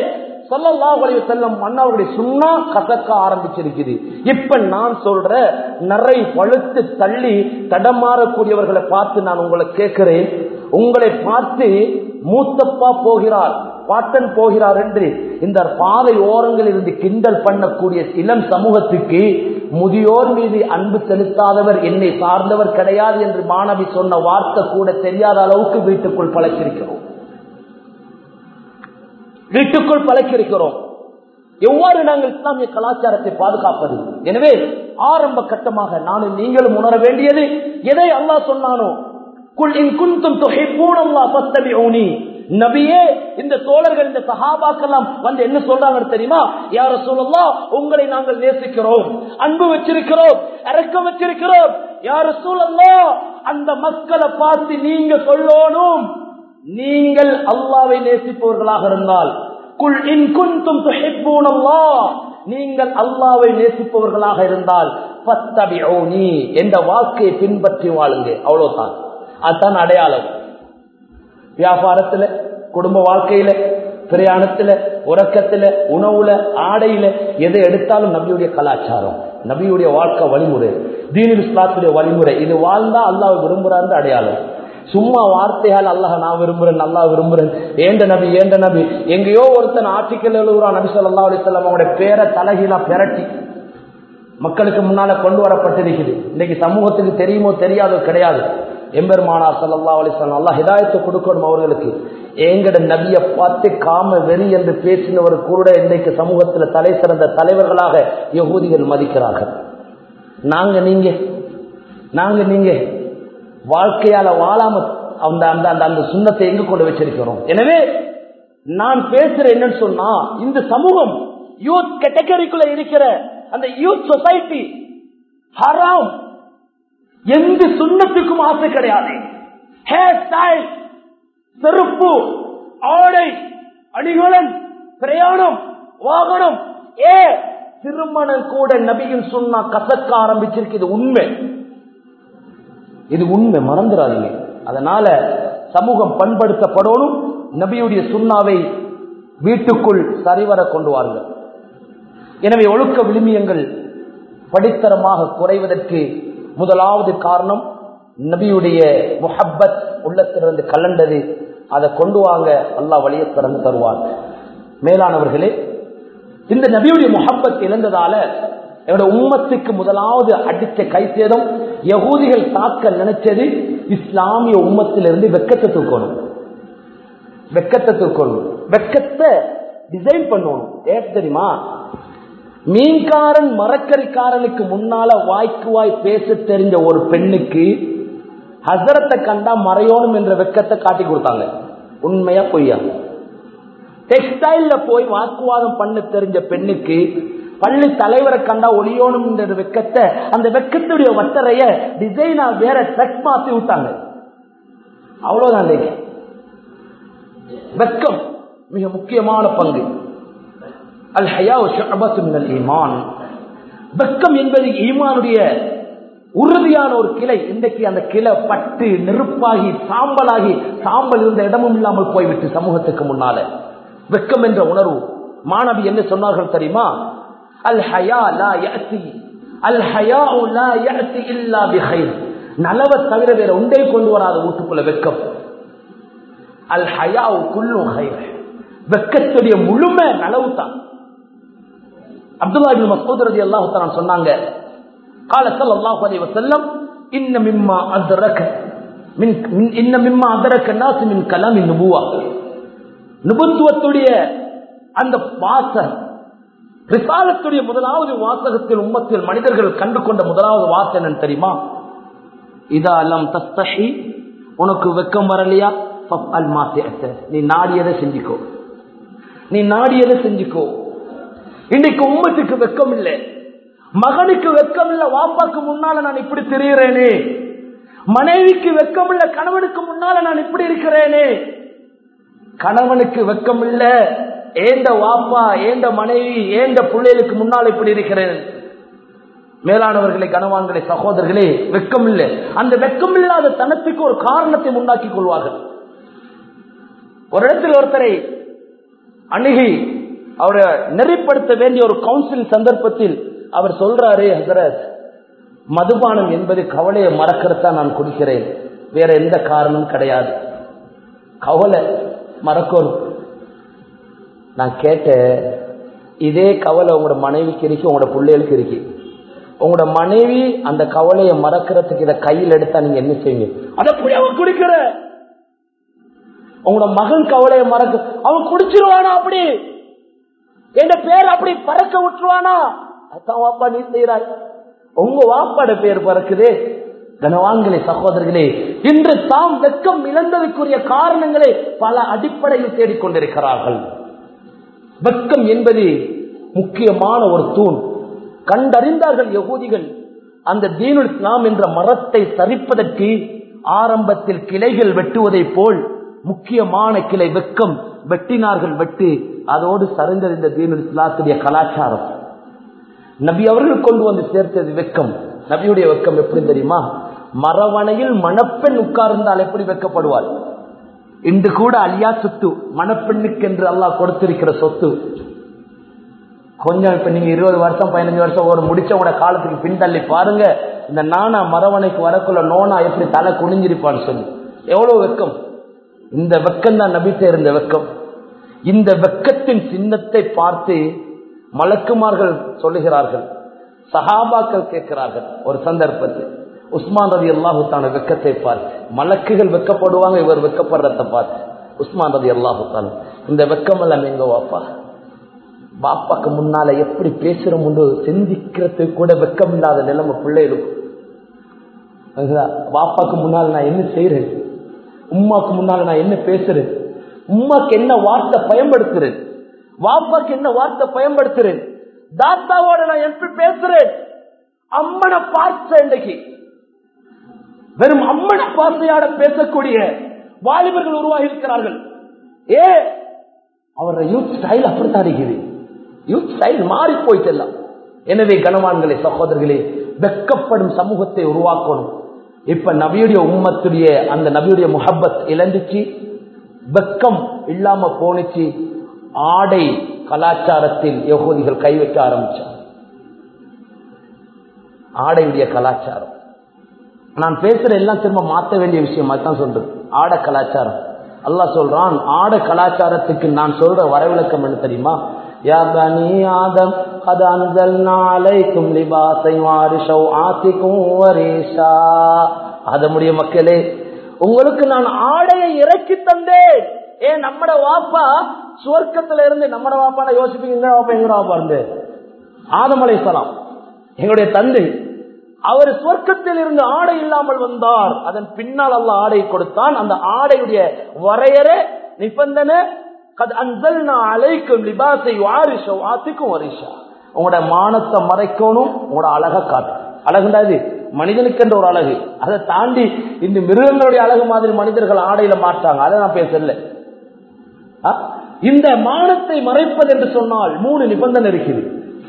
சொல்லல்லாஹு அலைஹி வஸல்லம் அண்ணாவுடைய சுண்ணா கசக்க ஆரம்பிச்சிருக்குது இப்ப நான் சொல்ற நிறை பழுத்து தள்ளி தடமாறக்கூடியவர்களை பார்த்து நான் உங்களை கேட்கிறேன் உங்களை பார்த்து மூத்தப்பா போகிறார் பாட்டன் போகிறார் என்று இந்த பாதை ஓரங்களில் இருந்து கிண்டல் பண்ணக்கூடிய இளம் சமூகத்துக்கு முதியோர் மீது அன்பு செலுத்தாதவர் என்னை சார்ந்தவர் கிடையாது என்று மாணவி சொன்ன வார்த்தை கூட தெரியாத அளவுக்கு வீட்டுக்குள் பழக்கிருக்கிறோம் வீட்டுக்குள் பழக்கிருக்கிறோம் எவ்வாறு நாங்கள் இஸ்லாமிய கலாச்சாரத்தை பாதுகாப்பது எனவே ஆரம்ப கட்டமாக நானும் நீங்களும் உணர வேண்டியது எதை அல்லாஹ் சொன்னானோ குல் இன் குன்தும் துஹிப்பூன அல்லாஹ் ஃபத்தபிஊனி நபியே இந்த தோழர்கள் இந்த சஹாபாக்கெல்லாம் வந்து என்ன சொல்றாங்க தெரியுமா யார சொல்லலாம் உங்களை நாங்கள் நேசிக்கிறோம் அன்பு வச்சிருக்கிறோம் இறக்கம் வச்சிருக்கிறோம் யார சொல்லலாம் அந்த மக்களை பார்த்து நீங்க சொல்லணும் நீங்கள் அல்லாவை நேசிப்பவர்களாக இருந்தால் குல் இன் குன்தும் துஹிப்பூனல்லாஹ் நீங்கள் அல்லாவை நேசிப்பவர்களாக இருந்தால் ஃபத்தபிஊனி என்ற வாக்கை பின்பற்றி வாழுங்க அவ்வளவுதான் அதுதான் அடையாளம் வியாபாரத்துல குடும்ப வாழ்க்கையில பிரயாணத்துல உறக்கத்துல உணவுல ஆடையில எதை எடுத்தாலும் நபியுடைய கலாச்சாரம் நபியுடைய வாழ்க்கை வழிமுறை தீனில் இஸ்லாத்துடைய வழிமுறை இது வாழ்ந்தா அல்லாஹ் விரும்புறாரு அடையாளம் சும்மா வார்த்தையால் அல்லாஹ் நான் விரும்புறேன் நல்லா விரும்புறேன் ஏண்ட நபி ஏண்ட நபி எங்கேயோ ஒருத்தன் ஆர்டிக்கல் எழுதுறான் நபி சொல்லா அலிஸ்லாம் அவங்களுடைய பேரை தலகிலா பெரட்டி மக்களுக்கு முன்னால கொண்டு வரப்பட்டிருக்குது இன்னைக்கு சமூகத்துக்கு தெரியுமோ தெரியாதோ கிடையாது எம்பெருமானார் சல்லா அலிஸ்லாம் அல்லா ஹிதாயத்தை கொடுக்கணும் அவர்களுக்கு எங்கட நபிய பார்த்து காம வெறி என்று பேசினவர் கூட இன்றைக்கு சமூகத்தில் தலை சிறந்த தலைவர்களாக யகூதிகள் மதிக்கிறார்கள் நாங்க நீங்க நாங்க நீங்க வாழ்க்கையால வாழாம அந்த அந்த அந்த அந்த சுண்ணத்தை எங்க கொண்டு வச்சிருக்கிறோம் எனவே நான் பேசுறேன் என்னன்னு சொன்னா இந்த சமூகம் யூத் கேட்டகரிக்குள்ள இருக்கிற அந்த யூத் சொசைட்டி ஹராம் எந்த சுண்ணத்துக்கும் ஆசை கிடையாது ஹேர் ஸ்டைல் செருப்பு ஆடை அணிகலன் பிரயாணம் வாகனம் ஏ திருமணம் கூட நபியின் சொன்னா கசக்க ஆரம்பிச்சிருக்கு இது உண்மை இது உண்மை மறந்துடாதீங்க அதனால சமூகம் பண்படுத்தப்படணும் நபியுடைய சுண்ணாவை வீட்டுக்குள் சரிவர கொண்டு வாருங்கள் எனவே ஒழுக்க விழுமியங்கள் படித்தரமாக குறைவதற்கு முதலாவது காரணம் நபியுடைய முஹப்பத் உள்ளத்திலிருந்து கலண்டது அதை கொண்டு வாங்க அல்லாஹ் வழியை திறந்து தருவார் மேலானவர்களே இந்த நபியுடைய முஹப்பத் இழந்ததால என்னோட உம்மத்துக்கு முதலாவது அடித்த கை சேதம் யகூதிகள் தாக்க நினைச்சது இஸ்லாமிய உம்மத்திலிருந்து வெக்கத்தை தூக்கணும் வெக்கத்தை தூக்கணும் வெக்கத்தை டிசைன் பண்ணணும் ஏன் தெரியுமா மீன்காரன் மரக்கறிக்காரனுக்கு முன்னால வாய்க்கு வாய் பேச தெரிஞ்ச ஒரு பெண்ணுக்கு ஹசரத்தை கண்டா மறையோணும் என்ற வெக்கத்தை காட்டி கொடுத்தாங்க உண்மையா பொய்யா டெக்ஸ்டைல்ல போய் வாக்குவாதம் பண்ண தெரிஞ்ச பெண்ணுக்கு பள்ளி தலைவரை கண்டா ஒளியோணும் என்ற வெக்கத்தை அந்த வெக்கத்துடைய வட்டரைய டிசைனா வேற ட்ரெக் மாத்தி விட்டாங்க அவ்வளவுதான் வெக்கம் மிக முக்கியமான பங்கு அல் ஹயா ஈமான் வெக்கம் என்பது ஈமானுடைய உறுதியான ஒரு கிளை இன்றைக்கு அந்த கிளை பட்டு நெருப்பாகி சாம்பலாகி சாம்பல் இருந்த இடமும் இல்லாமல் போய்விட்டு சமூகத்துக்கு முன்னால வெக்கம் என்ற உணர்வு மாணவி என்ன சொன்னார்கள் தெரியுமா அல் ஹயா லா யஅதி அல் ஹயா லா யஅதி இல்லா பிகைர் நலவ தவிர வேற ஒன்றே கொண்டு வராத வீட்டுக்குள்ள வெக்கம் அல் ஹயா குல்லு ஹைர் வெக்கத்துடைய முழுமை நலவு தான் அப்துல்லா பின் மசூத் ரதி அல்லாஹு தஆலா சொன்னாங்க قال صلى الله عليه وسلم ان مما ادرك من ان مما ادرك الناس من كلام النبوه நுபுத்துவத்துடைய அந்த வாசகம் ரிசாலத்துடைய முதலாவது வாசகத்தில் உம்மத்தில் மனிதர்கள் கண்டு கொண்ட முதலாவது வாசம் என்னன்னு தெரியுமா இதா அலம் தஸ்தஹி உனக்கு வெக்கம் வரலையா அல் மாசியத்தை நீ நாடியதை செஞ்சுக்கோ நீ நாடியதை செஞ்சுக்கோ இன்னைக்கு உம்மத்துக்கு வெக்கம் இல்லை மகனுக்கு வெக்கம் இல்ல வாப்பாக்கு முன்னால நான் இப்படி தெரிகிறேனே மனைவிக்கு வெக்கம் இல்ல கணவனுக்கு முன்னால நான் இப்படி இருக்கிறேனே கணவனுக்கு வெக்கம் இல்ல ஏந்த வாப்பா ஏந்த மனைவி ஏந்த பிள்ளைகளுக்கு முன்னால் இப்படி இருக்கிறேன் மேலானவர்களே கனவான்களே சகோதரர்களே வெக்கம் இல்லை அந்த வெக்கம் இல்லாத தனத்துக்கு ஒரு காரணத்தை முன்னாக்கி கொள்வார்கள் ஒரு இடத்தில் ஒருத்தரை அணுகி அவரை நெறிப்படுத்த வேண்டிய ஒரு கவுன்சிலிங் சந்தர்ப்பத்தில் அவர் சொல்றாரு ஹசரத் மதுபானம் என்பது கவலையை மறக்கிறதா நான் குடிக்கிறேன் வேற எந்த காரணமும் கிடையாது கவலை மறக்கணும் நான் கேட்டேன் இதே கவலை உங்களோட மனைவிக்கு இருக்கு உங்களோட பிள்ளைகளுக்கு இருக்கு உங்களோட மனைவி அந்த கவலையை மறக்கிறதுக்கு இதை கையில் எடுத்தா நீங்க என்ன செய்வீங்க அதை போய் அவன் குடிக்கிற உங்களோட மகன் கவலையை மறக்க அவன் குடிச்சிருவானா அப்படி என் பேர் அப்படி பறக்க விட்டுருவானா அதான் வாப்பா நீ செய்யறாய் உங்க வாப்பாட பேர் பறக்குதே கனவான்களே சகோதரர்களே இன்று தாம் வெக்கம் இழந்ததுக்குரிய காரணங்களை பல அடிப்படையில் தேடிக்கொண்டிருக்கிறார்கள் வெக்கம் என்பது முக்கியமான ஒரு தூண் கண்டறிந்தார்கள் யகூதிகள் அந்த தீனுல் இஸ்லாம் என்ற மரத்தை சரிப்பதற்கு ஆரம்பத்தில் கிளைகள் வெட்டுவதை போல் முக்கியமான கிளை வெக்கம் வெட்டினார்கள் வெட்டி அதோடு சரிந்தது இந்த தீனுல் இஸ்லாத்துடைய கலாச்சாரம் நபி அவர்கள் கொண்டு வந்து சேர்த்தது வெக்கம் நபியுடைய வெக்கம் எப்படி தெரியுமா மரவணையில் மணப்பெண் உட்கார்ந்தால் எப்படி வெக்கப்படுவாள் இன்று கூட அலியா சொத்து மணப்பெண்ணுக்கு என்று அல்லாஹ் கொடுத்திருக்கிற சொத்து கொஞ்சம் இப்ப நீங்க இருபது வருஷம் பதினஞ்சு வருஷம் ஒரு முடிச்சவங்க காலத்துக்கு பின்தள்ளி பாருங்க இந்த நானா மரவணைக்கு வரக்குள்ள நோனா எப்படி தலை குனிஞ்சிருப்பான்னு சொல்லி எவ்வளவு வெக்கம் இந்த வெக்கம் தான் நபி இருந்த வெக்கம் இந்த வெக்கத்தின் சின்னத்தை பார்த்து மலக்குமார்கள் சொல்லுகிறார்கள் சஹாபாக்கள் கேட்கிறார்கள் ஒரு சந்தர்ப்பத்தில் உஸ்மான் ரவி அல்லாஹுத்தான வெக்கத்தை பார்த்து மலக்குகள் வெக்கப்படுவாங்க இவர் வெக்கப்படுறத பார்த்து உஸ்மான் ரவி அல்லாஹுத்தான இந்த வெக்கம் எல்லாம் எங்க வாப்பா பாப்பாக்கு முன்னால எப்படி பேசுறோம் சிந்திக்கிறதுக்கு கூட வெக்கம் இல்லாத நிலைமை பிள்ளைகளுக்கும் பாப்பாக்கு முன்னால் நான் என்ன செய்யறேன் உம்மாக்கு முன்னால நான் என்ன பேசுறேன் உம்மாக்கு என்ன வார்த்தை பயன்படுத்துறேன் வாப்பாக்கு என்ன வார்த்தை பயன்படுத்துறேன் தாத்தாவோட நான் எப்படி பேசுறேன் அம்மனை பார்த்த இன்றைக்கு வெறும் அம்மனை பார்த்தையாட பேசக்கூடிய வாலிபர்கள் உருவாகி இருக்கிறார்கள் ஏ அவரோட யூத் ஸ்டைல் அப்படித்தான் இருக்குது யூத் ஸ்டைல் மாறி போயிட்டு எல்லாம் எனவே கனவான்களே சகோதரர்களே வெக்கப்படும் சமூகத்தை உருவாக்கணும் இப்ப நபியுடைய உம்மத்துடைய அந்த நபியுடைய முஹப்பத் இழந்துச்சு வெக்கம் இல்லாம போனுச்சு ஆடை கலாச்சாரத்தில் யகோதிகள் கை வைக்க ஆரம்பிச்சார் ஆடையுடைய கலாச்சாரம் நான் பேசுற எல்லாம் திரும்ப மாற்ற வேண்டிய விஷயம் அதுதான் சொல்றது ஆட கலாச்சாரம் அல்லாஹ் சொல்றான் ஆட கலாச்சாரத்துக்கு நான் சொல்ற வரவிலக்கம் என்ன தெரியுமா யா பனி ஆதம் قد انزلنا عليكم لباسا يواري سوآتكم وريشا ஆதமுடைய மக்களே உங்களுக்கு நான் ஆடையை இறக்கி தந்தேன் ஏன் நம்மட வாப்பா சுவர்க்கத்துல இருந்து நம்மட வாப்பாட யோசிப்பீங்க எங்க வாப்பா எங்கட வாப்பா இருந்து ஆதம் அலைஹிஸ்ஸலாம் எங்களுடைய தந்தை அவர் சொர்க்கத்தில் இருந்து ஆடை இல்லாமல் வந்தார் அதன் பின்னால் அல்ல ஆடை கொடுத்தான் அந்த ஆடையுடைய வரையறை நிபந்தனை அழைக்கும் லிபாசை வாரிஷோ ஆத்திக்கும் வரிஷா உங்களோட மானத்தை மறைக்கணும் உங்களோட அழகை காட்டு அழகுண்டா இது மனிதனுக்கு என்ற ஒரு அழகு அதை தாண்டி இந்த மிருகங்களுடைய அழகு மாதிரி மனிதர்கள் ஆடையில மாட்டாங்க அதை நான் பேசல இந்த மானத்தை மறைப்பது என்று சொன்னால் மூணு நிபந்தனை இருக்குது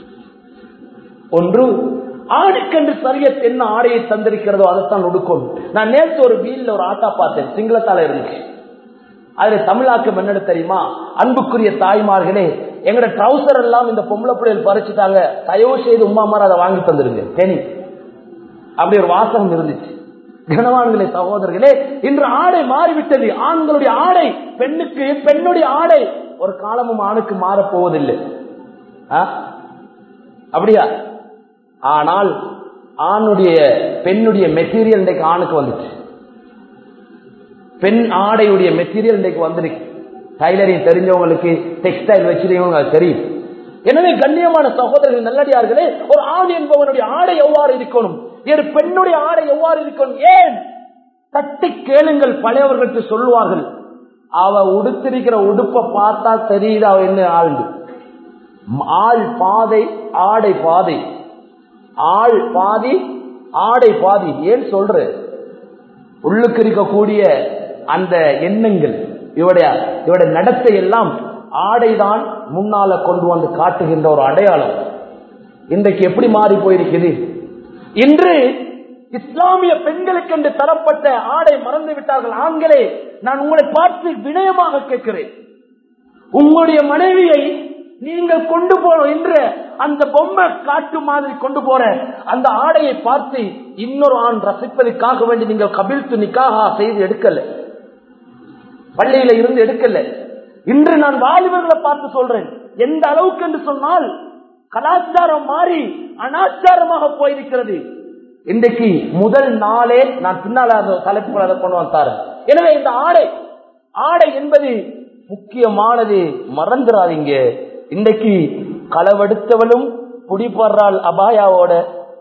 ஒன்று ஆணுக்கென்று சரிய என்ன ஆடையை தந்திருக்கிறதோ அதைத்தான் உடுக்கணும் நான் நேற்று ஒரு வீல்ல ஒரு ஆட்டா பார்த்தேன் சிங்களத்தால இருந்துச்சு அதுல தமிழாக்கம் என்னன்னு தெரியுமா அன்புக்குரிய தாய்மார்களே எங்கட ட்ரௌசர் எல்லாம் இந்த பொம்பளை பிள்ளைகள் பறிச்சுட்டாங்க தயவு செய்து உமா மாதிரி அதை வாங்கி தந்துருங்க தேனி அப்படி ஒரு வாசகம் இருந்துச்சு கனவான்களே சகோதரர்களே இன்று ஆடை மாறிவிட்டது ஆண்களுடைய ஆடை பெண்ணுக்கு பெண்ணுடைய ஆடை ஒரு காலமும் ஆணுக்கு மாறப் போவதில்லை அப்படியா ஆனால் ஆணுடைய பெண்ணுடைய மெட்டீரியல் இன்றைக்கு ஆணுக்கு வந்துச்சு பெண் ஆடையுடைய மெட்டீரியல் இன்றைக்கு வந்திருக்கு டைலரிங் தெரிஞ்சவங்களுக்கு டெக்ஸ்டைல் வச்சிருக்கவங்க அது தெரியும் எனவே கண்ணியமான சகோதரர்கள் நல்லடியார்களே ஒரு ஆண் என்பவனுடைய ஆடை எவ்வாறு இருக்கணும் ஒரு பெண்ணுடைய ஆடை எவ்வாறு இருக்கணும் ஏன் தட்டி கேளுங்கள் பழையவர்களுக்கு சொல்லுவார்கள் அவ உடுத்திருக்கிற உடுப்பை பார்த்தா தெரியுது அவ என்ன ஆழ்ந்து ஆள் பாதை ஆடை பாதை ஆள் பாதி ஆடை பாதி ஏன் சொல்ற உள்ளுக்கு இருக்கக்கூடிய அந்த எண்ணங்கள் இவடைய இவடைய நடத்தை எல்லாம் ஆடைதான் முன்னால கொண்டு வந்து காட்டுகின்ற ஒரு அடையாளம் இன்றைக்கு எப்படி மாறி போயிருக்குது இன்று இஸ்லாமிய பெண்களுக்கு என்று தரப்பட்ட ஆடை மறந்து விட்டார்கள் ஆண்களே நான் உங்களை பார்த்து வினயமாக கேட்கிறேன் உங்களுடைய மனைவியை நீங்கள் கொண்டு போற என்று அந்த பொம்மை காட்டு மாதிரி கொண்டு போற அந்த ஆடையை பார்த்து இன்னொரு ஆண் ரசிப்பதற்காக வேண்டி நீங்கள் கபில்த்து நிக்காக செய்து எடுக்கல பள்ளியில இருந்து எடுக்கல இன்று நான் வாலிபர்களை பார்த்து சொல்றேன் எந்த அளவுக்கு என்று சொன்னால் கலாச்சாரம் மாறி அனாச்சாரமாக போயிருக்கிறது இன்றைக்கு முதல் நாளே நான் பின்னால் தலைப்புகள் அதை கொண்டு வந்தாரு எனவே இந்த ஆடை ஆடை என்பது முக்கியமானது மறந்துடாதீங்க இன்றைக்கு களவெடுத்தவளும் புடிப்படுறாள் அபாயாவோட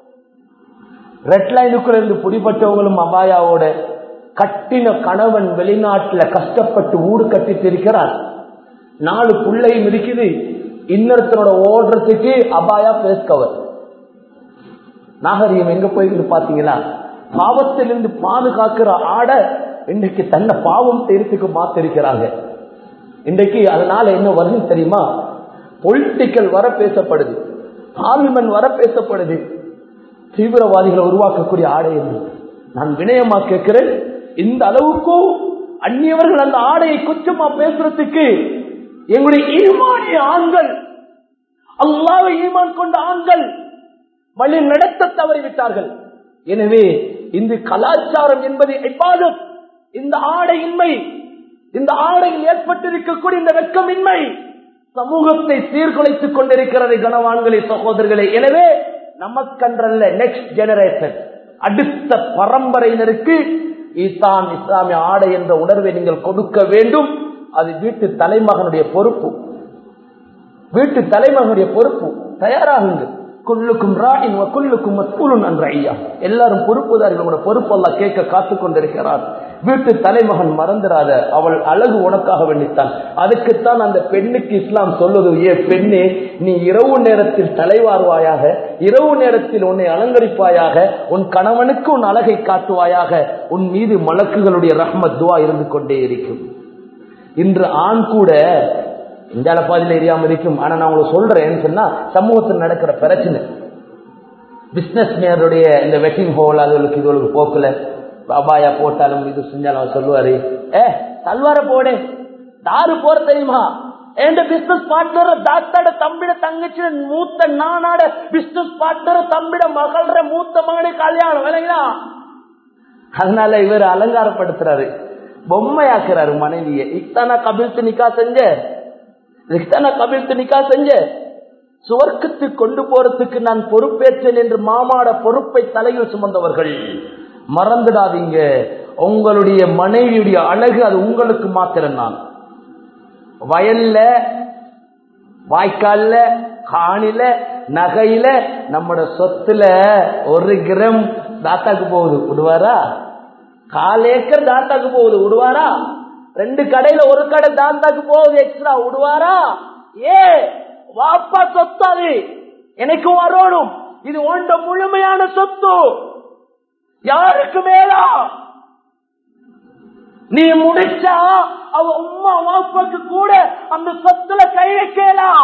ரெட் லைனுக்குள்ள இருந்து புடிப்பட்டவங்களும் அபாயாவோட கட்டின கணவன் வெளிநாட்டுல கஷ்டப்பட்டு ஊடு கட்டிட்டு இருக்கிறார் நாலு புள்ளையும் இருக்குது இன்னொருத்தனோட ஓடுறதுக்கு அபாயா பேஸ் கவர் நாகரிகம் எங்க போயிருந்து பாத்தீங்களா பாவத்திலிருந்து பாதுகாக்கிற ஆட இன்றைக்கு தன்னை பாவம் தெரித்துக்கு மாத்திருக்கிறாங்க இன்றைக்கு அதனால என்ன வருது தெரியுமா பொலிட்டிக்கல் வர பேசப்படுது பார்லிமெண்ட் வர பேசப்படுது தீவிரவாதிகளை உருவாக்கக்கூடிய ஆடை என்று நான் வினயமா கேட்கிறேன் இந்த அளவுக்கு அந்நியவர்கள் அந்த ஆடையை குச்சமா பேசுறதுக்கு எங்களுடைய ஈமானிய ஆண்கள் அல்லாவை ஈமான் கொண்ட ஆண்கள் வழி நடத்த தவறிவிட்டார்கள் எனவே இந்த கலாச்சாரம் என்பது இபாதத் இந்த ஆடையின்மை இந்த ஆடையில் ஏற்பட்டிருக்கக்கூடிய இந்த வெக்கமின்மை சமூகத்தை சீர்குலைத்துக் கொண்டிருக்கிறது கனவான்களே சகோதரர்களே எனவே நமக்கன்றல்ல நெக்ஸ்ட் ஜெனரேஷன் அடுத்த பரம்பரையினருக்கு ஈசான் இஸ்லாமிய ஆடை என்ற உணர்வை நீங்கள் கொடுக்க வேண்டும் அது வீட்டு தலைமகனுடைய பொறுப்பு வீட்டு தலைமகனுடைய பொறுப்பு தயாராகுங்க குல்லுக்கும் ராயின் குல்லுக்கும் மஸ்கூலுன் என்ற ஐயா எல்லாரும் பொறுப்புதாரிகளோட பொறுப்பு எல்லாம் கேட்க காத்து கொண்டிருக்கிறார் வீட்டு தலைமகன் மறந்துடாத அவள் அழகு உனக்காக வேண்டித்தான் அதுக்குத்தான் அந்த பெண்ணுக்கு இஸ்லாம் சொல்லுது ஏ பெண்ணே நீ இரவு நேரத்தில் தலைவாருவாயாக இரவு நேரத்தில் உன்னை அலங்கரிப்பாயாக உன் கணவனுக்கு உன் அழகை காட்டுவாயாக உன் மீது மலக்குகளுடைய ரஹ்மத் துவா இருந்து கொண்டே இருக்கும் இன்று ஆண் கூட இந்த அளப்பாதியில் எரியாம இருக்கும் ஆனா நான் உங்களுக்கு சொல்றேன்னு சொன்னா சமூகத்தில் நடக்கிற பிரச்சனை பிசினஸ் மேனுடைய இந்த வெட்டிங் ஹோல் அதுகளுக்கு இதுகளுக்கு போக்கல அபாயா போட்டாலும் இது செஞ்சாலும் அவர் சொல்லுவாரு ஏ சல்வார போடு தாரு போற தெரியுமா என் பிசினஸ் பார்ட்னர் டாக்டரோட தம்பிட தங்கச்சி மூத்த நானாட பிசினஸ் பார்ட்னர் தம்பிட மகள மூத்த மகனே கல்யாணம் விளைங்களா அதனால இவர் அலங்காரப்படுத்துறாரு பொம்மையாக்குறாரு மனைவியை இத்தானா கபில்த்து நிக்கா செஞ்ச இத்தானா கபில்த்து நிக்கா செஞ்ச சுவர்க்கத்துக்கு கொண்டு போறதுக்கு நான் பொறுப்பேற்றேன் என்று மாமாட பொறுப்பை தலையில் சுமந்தவர்கள் மறந்துடாதீங்க உங்களுடைய மனைவியுடைய அழகு அது உங்களுக்கு மாத்திரம் நான் வயல்ல வாய்க்கால்ல காணில நகையில நம்மட சொத்துல ஒரு கிராம் தாத்தாக்கு போகுது விடுவாரா கால் ஏக்கர் தாத்தாக்கு போகுது விடுவாரா ரெண்டு கடையில ஒரு கடை தாத்தாக்கு போகுது எக்ஸ்ட்ரா விடுவாரா ஏ வாப்பா சொத்து அது எனக்கு வரணும் இது ஒன்ற முழுமையான சொத்து யாருக்கு மேலா நீ முடிச்சா அவ உமா வாப்பாக்கு கூட அந்த சொத்துல கை வைக்கலாம்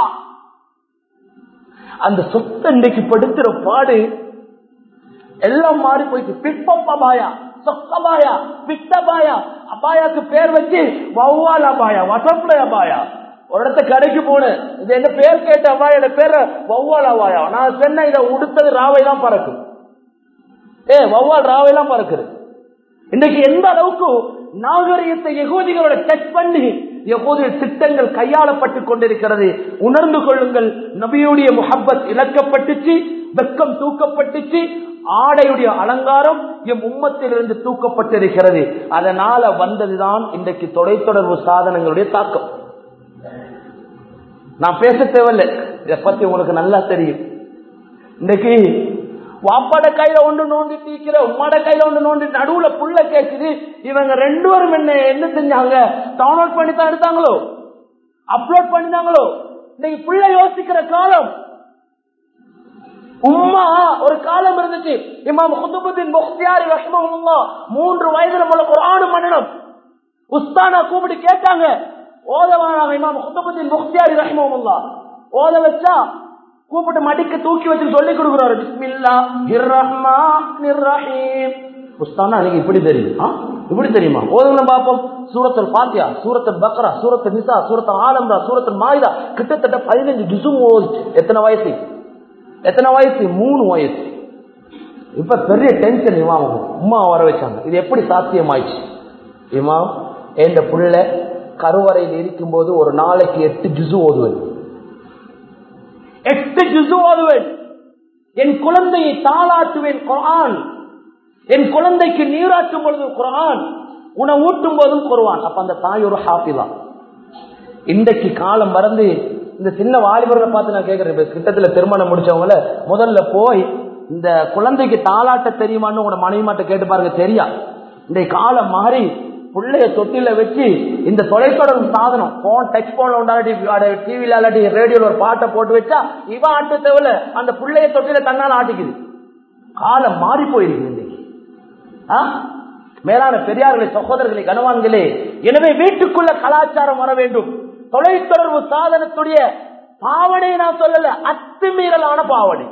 அந்த சொத்தை இன்னைக்கு படுத்துற பாடு எல்லாம் மாறி போயிட்டு பிற்பம் அபாயா சொக்கபாயா பித்தபாயா அபாயாக்கு பேர் வச்சு வௌவால் அபாயா வசப்ல அபாயா ஒரு இடத்த கடைக்கு போனேன் இது என்ன பேர் கேட்ட அபாயோட பேர் வௌவால் அபாயா நான் சொன்ன இதை உடுத்தது ராவை தான் பறக்கும் ஏ வௌவால் ராவை தான் பறக்குது இன்னைக்கு எந்த அளவுக்கு நாகரிகத்தை எகோதிகளோட டச் பண்ணி எகோதிய திட்டங்கள் கையாளப்பட்டு கொண்டிருக்கிறது உணர்ந்து கொள்ளுங்கள் நபியுடைய முஹப்பத் இழக்கப்பட்டுச்சு வெக்கம் தூக்கப்பட்டுச்சு ஆடையுடைய அலங்காரம் எம் உம்மத்திலிருந்து தூக்கப்பட்டிருக்கிறது அதனால வந்ததுதான் இன்றைக்கு தொலைத்தொடர்பு சாதனங்களுடைய தாக்கம் நான் பேச தேவையில்லை இதை பத்தி உங்களுக்கு நல்லா தெரியும் இன்னைக்கு வாப்பாட கையில ஒன்று நோண்டி தீக்கிற உம்மாட கையில ஒன்று நோண்டி நடுவுல புள்ள கேக்குது இவங்க ரெண்டு பேரும் என்ன என்ன செஞ்சாங்க டவுன்லோட் பண்ணி தான் எடுத்தாங்களோ அப்லோட் பண்ணிதாங்களோ இன்னைக்கு புள்ள யோசிக்கிற காலம் உம்மா ஒரு காலம் இருந்துச்சு இமாம் குதுபுதீன் முக்தியாரி ரஹ்மஹுல்லா மூன்று வயதுல போல குரானும் பண்ணணும் உஸ்தானா கூப்பிட்டு கேட்டாங்க ஓதவானாங்க இமாம் குதுபுதீன் முக்தியாரி ரஹ்மஹுல்லா ஓத வச்சா கூப்பிட்டு மடிக்க தூக்கி வச்சு சொல்லி கொடுக்குறாரு பிஸ்மில்லா ரஹீம் புஸ்தானா எனக்கு இப்படி தெரியும் ஆ? இப்படி தெரியுமா ஓதுங்க பார்ப்போம் சூரத்தல் பாத்தியா சூரத்தல் பக்ரா சூரத்தல் நிசா சூரத்தல் ஆலம்ரா சூரத்தல் மாயுதா கிட்டத்தட்ட பதினஞ்சு ஜுசும் ஓதுச்சு எத்தனை வயசு எத்தனை வயசு மூணு வயசு இப்ப பெரிய டென்ஷன் இமாம் உமா வர வச்சாங்க இது எப்படி சாத்தியமாயிடுச்சு இமாம் என் புள்ள கருவறையில் இருக்கும்போது ஒரு நாளைக்கு எட்டு ஜுசு ஓதுவேன் எட்டு ஜுசு ஓதுவேன் என் குழந்தையை தாளாட்டுவேன் குரான் என் குழந்தைக்கு நீராட்டும் பொழுது குரான் உணவு ஊட்டும் போதும் குருவான் அப்ப அந்த தாய் ஒரு ஹாப்பிதா இன்றைக்கு காலம் மறந்து இந்த சின்ன வாலிபர்களை பார்த்து நான் கேட்கிறேன் இப்ப கிட்டத்துல திருமணம் முடிச்சவங்கள முதல்ல போய் இந்த குழந்தைக்கு தாளாட்ட தெரியுமான்னு உங்களோட மனைவி மாட்ட கேட்டு பாருங்க தெரியா இந்த காலம் மாறி பிள்ளைய தொட்டில வச்சு இந்த தொலைத்தொடர்பு சாதனம் போன் டச் போன்ல உண்டாடி டிவில இல்லாட்டி ரேடியோல ஒரு பாட்டை போட்டு வச்சா இவன் ஆட்டு தேவையில்ல அந்த பிள்ளைய தொட்டில தன்னால ஆட்டிக்குது காலம் மாறி போயிருக்கு இன்னைக்கு ஆ? மேலான பெரியார்களே சகோதரர்களே கனவான்களே எனவே வீட்டுக்குள்ள கலாச்சாரம் வர வேண்டும் தொலைத்தொடர்பு சாதனத்துடைய பாவனை நான் சொல்லல அத்துமீறலான பாவனை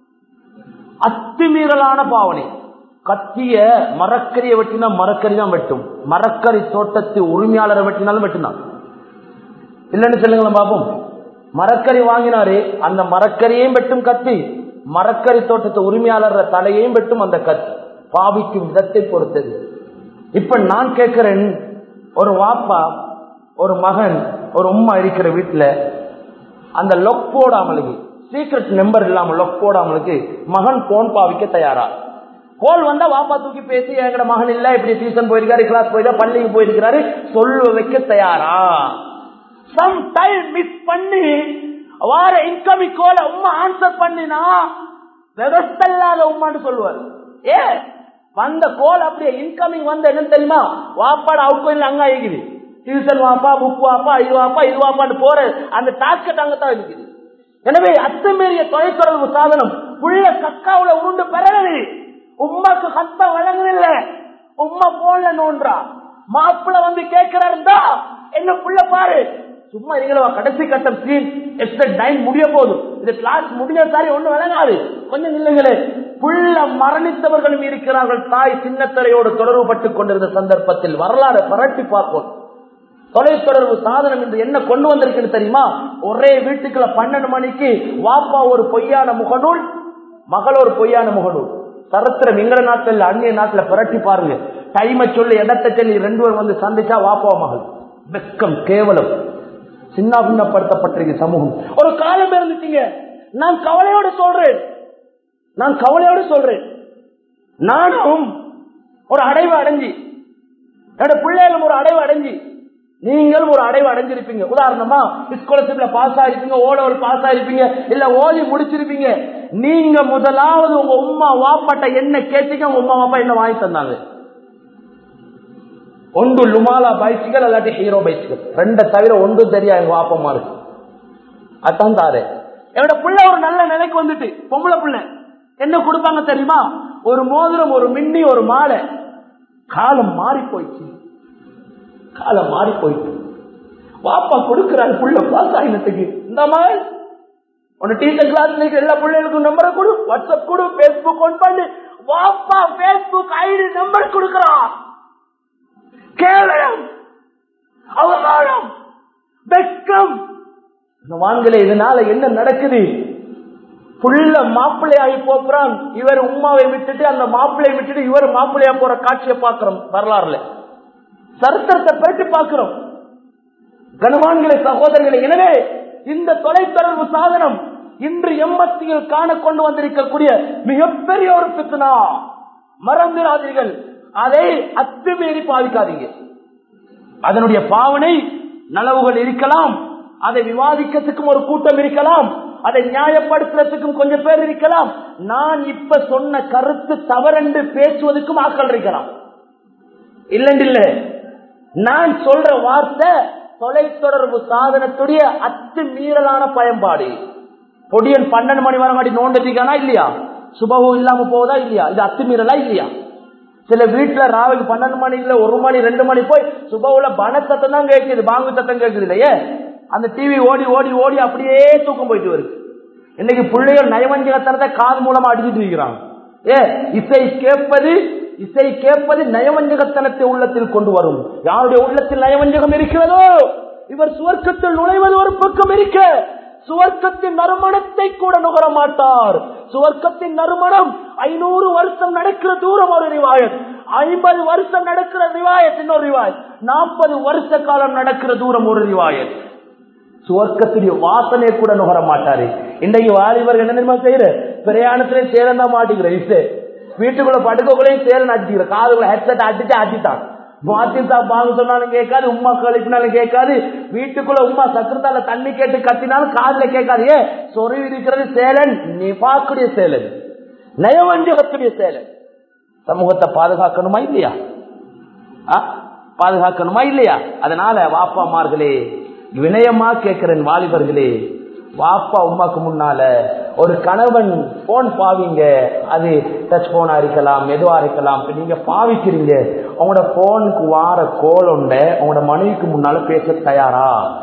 அத்துமீறலான பாவனை கத்திய மரக்கறியை வெட்டினா மரக்கறி தான் வெட்டும் மரக்கறி தோட்டத்து உரிமையாளரை வெட்டினாலும் வெட்டினான் இல்லைன்னு சொல்லுங்களேன் பாப்போம் மரக்கறி வாங்கினாரு அந்த மரக்கறியையும் வெட்டும் கத்தி மரக்கறி தோட்டத்து உரிமையாளர் தலையையும் வெட்டும் அந்த கத்தி பாவிக்கும் விதத்தை பொறுத்தது இப்ப நான் கேட்கிறேன் ஒரு வாப்பா ஒரு மகன் ஒரு உம்மா இருக்கிற வீட்டுல அந்த லொக் போடாமலுக்கு சீக்ரெட் நம்பர் இல்லாம லொக் போடாமலுக்கு மகன் போன் பாவிக்க தயாரா கோல் வந்தா வாப்பா தூக்கி பேசி எங்கட மகன் இல்ல இப்படி டியூஷன் போயிருக்காரு கிளாஸ் போயிருக்கா பள்ளிக்கு போயிருக்கிறாரு சொல்ல வைக்க தயாரா சம் டைம் மிஸ் பண்ணி வார இன்கமிங் கோல உம்மா ஆன்சர் பண்ணினா விவஸ்தல்லாத உம்மான்னு சொல்லுவாரு ஏ வந்த கோல் அப்படியே இன்கமிங் வந்த என்னன்னு தெரியுமா வாப்பாடு அவுட் கோயில் அங்க ஆகிக்குது டியூஷன் வாப்பா புக் வாப்பா இது வாப்பா இது வாப்பான்னு போற அந்த டாஸ்கெட் அங்கத்தான் இருக்குது எனவே அத்துமீறிய தொலைத்தொடர்பு சாதனம் புள்ள கக்காவுல உருண்டு பெறலது உமாக்கு கத்த வழங்குதில்ல உம்மா போன்ல நோன்றா மாப்பிள்ள வந்து கேட்கிறாருந்தா என்ன புள்ள பாரு சும்மா இருக்கிறவா கடைசி கட்டம் சீன் எக்ஸ்ட் நைன் முடிய போதும் இது கிளாஸ் முடிஞ்ச சாரி ஒண்ணு விளங்காது கொஞ்சம் நில்லுங்களே புள்ள மரணித்தவர்களும் இருக்கிறார்கள் தாய் சின்னத்தரையோடு தொடர்பு பட்டுக் கொண்டிருந்த சந்தர்ப்பத்தில் வரலாறு பரட்டி பார்ப்போம் தொலைத்தொடர்பு சாதனம் என்று என்ன கொண்டு வந்திருக்குன்னு தெரியுமா ஒரே வீட்டுக்குள்ள பன்னெண்டு மணிக்கு வாப்பா ஒரு பொய்யான முகநூல் மகள் ஒரு பொய்யான முகநூல் சரித்திரம் எங்கட நாட்டில் அந்நிய நாட்டுல புரட்டி பாருங்க டைமை சொல்லி இடத்தை சொல்லி ரெண்டு பேரும் வந்து சந்திச்சா வாப்பா மகள் வெக்கம் கேவலம் சின்ன பின்னப்படுத்தப்பட்டிருக்கு சமூகம் ஒரு காலம் இருந்துட்டீங்க நான் கவலையோடு சொல்றேன் நான் கவலையோடு சொல்றேன் நானும் ஒரு அடைவு அடைஞ்சி என்னோட பிள்ளைகளும் ஒரு அடைவு அடைஞ்சி நீங்களும் ஒரு அடைவு அடைஞ்சிருப்பீங்க உதாரணமா ஸ்காலர்ஷிப்ல பாஸ் ஆயிருப்பீங்க ஓ லெவல் பாஸ் ஆயிருப்பீங்க இல்ல ஓதி முடிச்சிருப்பீங்க நீங்க முதலாவது உங்க உமா வாப்பாட்ட என்ன கேட்டீங்க உங்க உமா வாப்பா என்ன வாங்கி தந்தாங்க ஒன்று லுமாலா பைசிக்கல் இல்லாட்டி ஹீரோ பைசிக்கல் ரெண்ட தவிர ஒன்றும் தெரியா எங்க வாப்பமா இருக்கு அதான் தாரு என்னோட பிள்ளை ஒரு நல்ல நிலைக்கு வந்துட்டு பொம்பளை பிள்ளை என்ன கொடுப்பாங்க தெரியுமா ஒரு மோதிரம் ஒரு மின்னி ஒரு மாலை காலம் மாறி போயிடுச்சு காலம் மாறி போயிட்டு வாப்பா கொடுக்கிறாரு புள்ள பாஸ் ஆகினத்துக்கு இந்த மாதிரி உன்ன டீச்சர் கிளாஸ்ல இருக்கிற எல்லா பிள்ளைகளுக்கும் நம்பரை கொடு வாட்ஸ்அப் கொடு பேஸ்புக் ஒன் பண்ணு வாப்பா பேஸ்புக் ஐடி நம்பர் கொடுக்கிறான் கேவலம் அவமானம் வெக்கம் வாங்கல இதனால என்ன நடக்குது புள்ள மாப்பிள்ளையாகி போக்குறான் இவர் உமாவை விட்டுட்டு அந்த மாப்பிள்ளையை விட்டுட்டு இவர் மாப்பிள்ளையா போற காட்சியை பார்க்கிறோம் வரலாறுல சரித்திரத்தை பெருட்டு பார்க்கிறோம் கனவான்களை சகோதரர்களை எனவே இந்த தொலைத்தொடர்பு சாதனம் இன்று எம்மத்தியில் காண கொண்டு வந்திருக்கக்கூடிய மிகப்பெரிய ஒரு பித்தனா மறந்துடாதீர்கள் அதை அத்துமீறி பாதிக்காதீங்க அதனுடைய பாவனை நலவுகள் இருக்கலாம் அதை விவாதிக்கிறதுக்கும் ஒரு கூட்டம் இருக்கலாம் அதை நியாயப்படுத்துறதுக்கும் கொஞ்சம் பேர் இருக்கலாம் நான் இப்ப சொன்ன கருத்து தவறென்று பேசுவதற்கும் ஆக்கள் இருக்கலாம் இல்லைன்னு நான் சொல்ற வார்த்தை தொலைத்தொடர்பு சாதனத்துடைய அத்து மீறலான பயன்பாடு பொடியன் பன்னெண்டு மணி வர மாட்டி நோண்டதிக்கானா இல்லையா சுபகம் இல்லாம போதா இல்லையா இது அத்துமீறலா இல்லையா சில வீட்டுல ராவுக்கு பன்னெண்டு மணி இல்ல ஒரு மணி ரெண்டு மணி போய் சுபவுல பண சத்தம் தான் கேட்குது பாங்கு சத்தம் கேட்குது இல்லையே அந்த டிவி ஓடி ஓடி ஓடி அப்படியே தூக்கம் போயிட்டு வருது இன்னைக்கு பிள்ளைகள் நயவஞ்சகத்தனத்தை காது மூலமா அடிச்சுட்டு இருக்கிறாங்க ஏ இசை கேட்பது இசை கேட்பது நயவஞ்சகத்தனத்தை உள்ளத்தில் கொண்டு வரும் யாருடைய உள்ளத்தில் நயவஞ்சகம் இருக்கிறதோ இவர் சுவர்க்கத்தில் நுழைவது ஒரு பக்கம் இருக்க சுவர்க்கத்தின் நறுமணத்தை கூட நுகர மாட்டார் சுவர்க்கத்தின் நறுமணம் ஐநூறு வருஷம் நடக்கிற தூரம் ஒரு ரிவாயத் ஐம்பது வருஷம் நடக்கிற ரிவாயத் இன்னொரு ரிவாயத் நாற்பது வருஷ காலம் நடக்கிற தூரம் ஒரு ரிவாயத் சுவர்க்கத்துடைய வாசனை கூட நுகர மாட்டாரு இன்றைக்கு வாலிபர் என்ன தெரியுமா செய்யற பிரயாணத்திலே சேரந்தா மாட்டேங்கிற இசை வீட்டுக்குள்ள படுக்கக்குள்ளேயும் சேரன் அடிச்சுக்கிற காதுக்குள்ள ஹெட்செட் அடிச்சு அடிச்சுட்டான் மாத்தின் சாப் வாங்க சொன்னாலும் கேட்காது உமா கழிப்பினாலும் கேட்காது வீட்டுக்குள்ள உமா சக்கரத்தால தண்ணி கேட்டு கத்தினாலும் காதுல கேட்காது ஏ சொருவி இருக்கிறது சேலன் நிபாக்குடைய சேலன் நயவஞ்சகத்துடைய சேலன் சமூகத்தை பாதுகாக்கணுமா இல்லையா ஆ? பாதுகாக்கணுமா இல்லையா அதனால வாப்பாமார்களே வினயமா கேட்கிறேன் வாலிபர்களே வாப்பா உமாக்கு முன்னால ஒரு கணவன் போன் பாவிங்க அது டச் போனா இருக்கலாம் எதுவா இருக்கலாம் இப்ப நீங்க பாவிக்கிறீங்க உங்களோட போனுக்கு வார கோல் உண்ட உங்களோட மனைவிக்கு முன்னால பேச தயாரா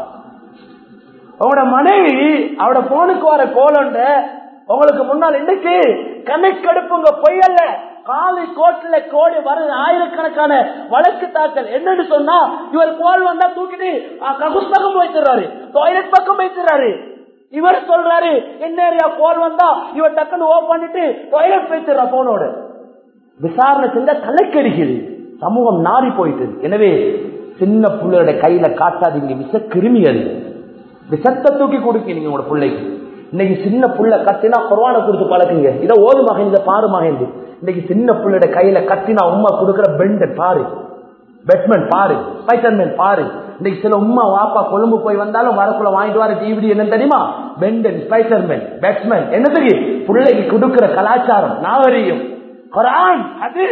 உங்களோட மனைவி அவட போனுக்கு வர கோலண்ட உங்களுக்கு முன்னால் இன்னைக்கு கணக்கெடுப்புங்க பொய்யல்ல காலி கோட்டில கோடி வருது ஆயிரக்கணக்கான வழக்கு தாக்கல் என்னன்னு சொன்னா இவர் கோல் வந்தா தூக்கிட்டு ஆ, ககுஸ் பக்கம் வைத்துறாரு டாய்லெட் பக்கம் வைத்துறாரு இவர் சொல்றாரு என்ன ஏரியா கோல் வந்தா இவர் டக்குன்னு ஓப் பண்ணிட்டு டாய்லெட் வைத்துறா போனோட விசாரணை செஞ்சா தலைக்கடிக்குது சமூகம் நாரி போயிட்டு எனவே சின்ன பிள்ளையோட கையில காட்டாதீங்க விச கிருமி அது விஷத்தை தூக்கி கொடுக்க நீங்க உங்களோட பிள்ளைக்கு இன்னைக்கு சின்ன புள்ள கத்தினா குர்வானை கொடுத்து பழக்குங்க இதை ஓது மகன் இதை பாரு மகன் இன்னைக்கு சின்ன புள்ளையோட கையில கத்தினா உமா கொடுக்கிற பெண்ட் பாரு பெட்மேன் பாரு ஸ்பைசர்மேன் பாரு இன்னைக்கு சில உமா வாப்பா கொழும்பு போய் வந்தாலும் வரக்குள்ள வாங்கிட்டு வர டிவிடி என்ன தெரியுமா பெண்டன் ஸ்பைசர்மேன் பேட்ஸ்மேன் என்னதுக்கு பிள்ளைக்கு கொடுக்கிற கலாச்சாரம் நாகரீகம் குரான் அது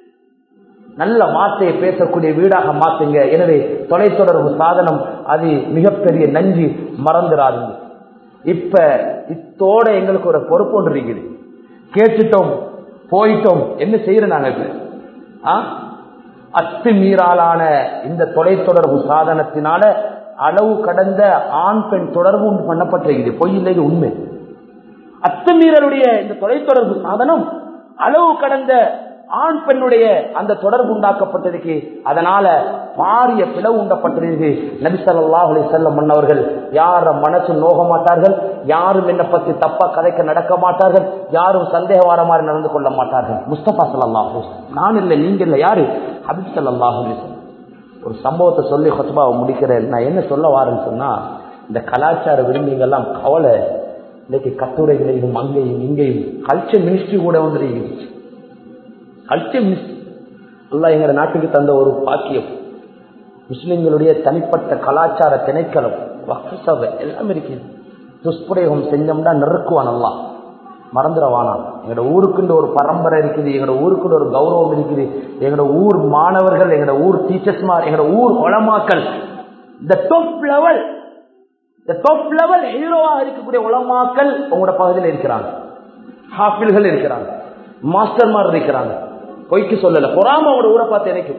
நல்ல வார்த்தையை பேசக்கூடிய வீடாக மாத்துங்க எனவே தொலைத்தொடர்பு சாதனம் அது மிகப்பெரிய நஞ்சு மறந்துடாதீங்க இப்ப இத்தோட எங்களுக்கு ஒரு பொறுப்பு ஒன்று இருக்குது கேட்டுட்டோம் போயிட்டோம் என்ன செய்யறோம் நாங்க இப்ப ஆ? அத்துமீறாலான இந்த தொலைத்தொடர்பு சாதனத்தினால அளவு கடந்த ஆண் பெண் தொடர்பு உண்டு பண்ணப்பட்டிருக்குது பொய் இல்லை இது உண்மை அத்துமீறலுடைய இந்த தொலைத்தொடர்பு சாதனம் அளவு கடந்த ஆண் பெண்ணுடைய அந்த தொடர்பு உண்டாக்கப்பட்டிருக்கு அதனால பாரிய பிளவு உண்டப்பட்டிருக்கு நபி ஸல்லல்லாஹு அலைஹி வஸல்லம் மன்னவர்கள் யார மனசு நோக மாட்டார்கள் யாரும் என்ன பத்தி தப்பா கதைக்க நடக்க மாட்டார்கள் யாரும் சந்தேகவார மாதிரி நடந்து கொள்ள மாட்டார்கள் முஸ்தபா ஸல்லல்லாஹு அலைஹி வஸல்லம் நான் இல்லை நீங்க இல்லை யாரு ஹபீப் ஸல்லல்லாஹு அலைஹி வஸல்லம் ஒரு சம்பவத்தை சொல்லி ஹத்பாவை முடிக்கிறேன் நான் என்ன சொல்ல வாரேன்னு சொன்னா இந்த கலாச்சார விரும்பிங்கெல்லாம் கவலை இன்னைக்கு கட்டுரைகளையும் அங்கேயும் இங்கேயும் கல்ச்சர் மினிஸ்ட்ரி கூட வந்துருக்கு கல்ச்சர் மினிஸ்ட்ரி எல்லாம் எங்க நாட்டுக்கு தந்த ஒரு பாக்கியம் முஸ்லிம்களுடைய தனிப்பட்ட கலாச்சார திணைக்களம் வக்ஃபு சபை எல்லாம் இருக்குது துஷ்பிரயோகம் செஞ்சோம்னா நெருக்குவான் எல்லாம் மறந்துடவானா எங்களோட ஊருக்குன்ற ஒரு பரம்பரை இருக்குது எங்களோட ஊருக்குன்ற ஒரு கௌரவம் இருக்குது எங்களோட ஊர் மாணவர்கள் எங்களோட ஊர் டீச்சர்ஸ்மார் எங்களோட ஊர் உளமாக்கல் இந்த டாப் லெவல் இந்த டாப் லெவல் ஹீரோவாக இருக்கக்கூடிய உலமாக்கள் உங்களோட பகுதியில் இருக்கிறாங்க ஹாஃபில்கள் இருக்கிறாங்க மாஸ்டர்மார் இருக்கிறாங்க பொய்க்கு சொல்லல பொறாம அவங்களோட ஊரை பார்த்து எனக்கு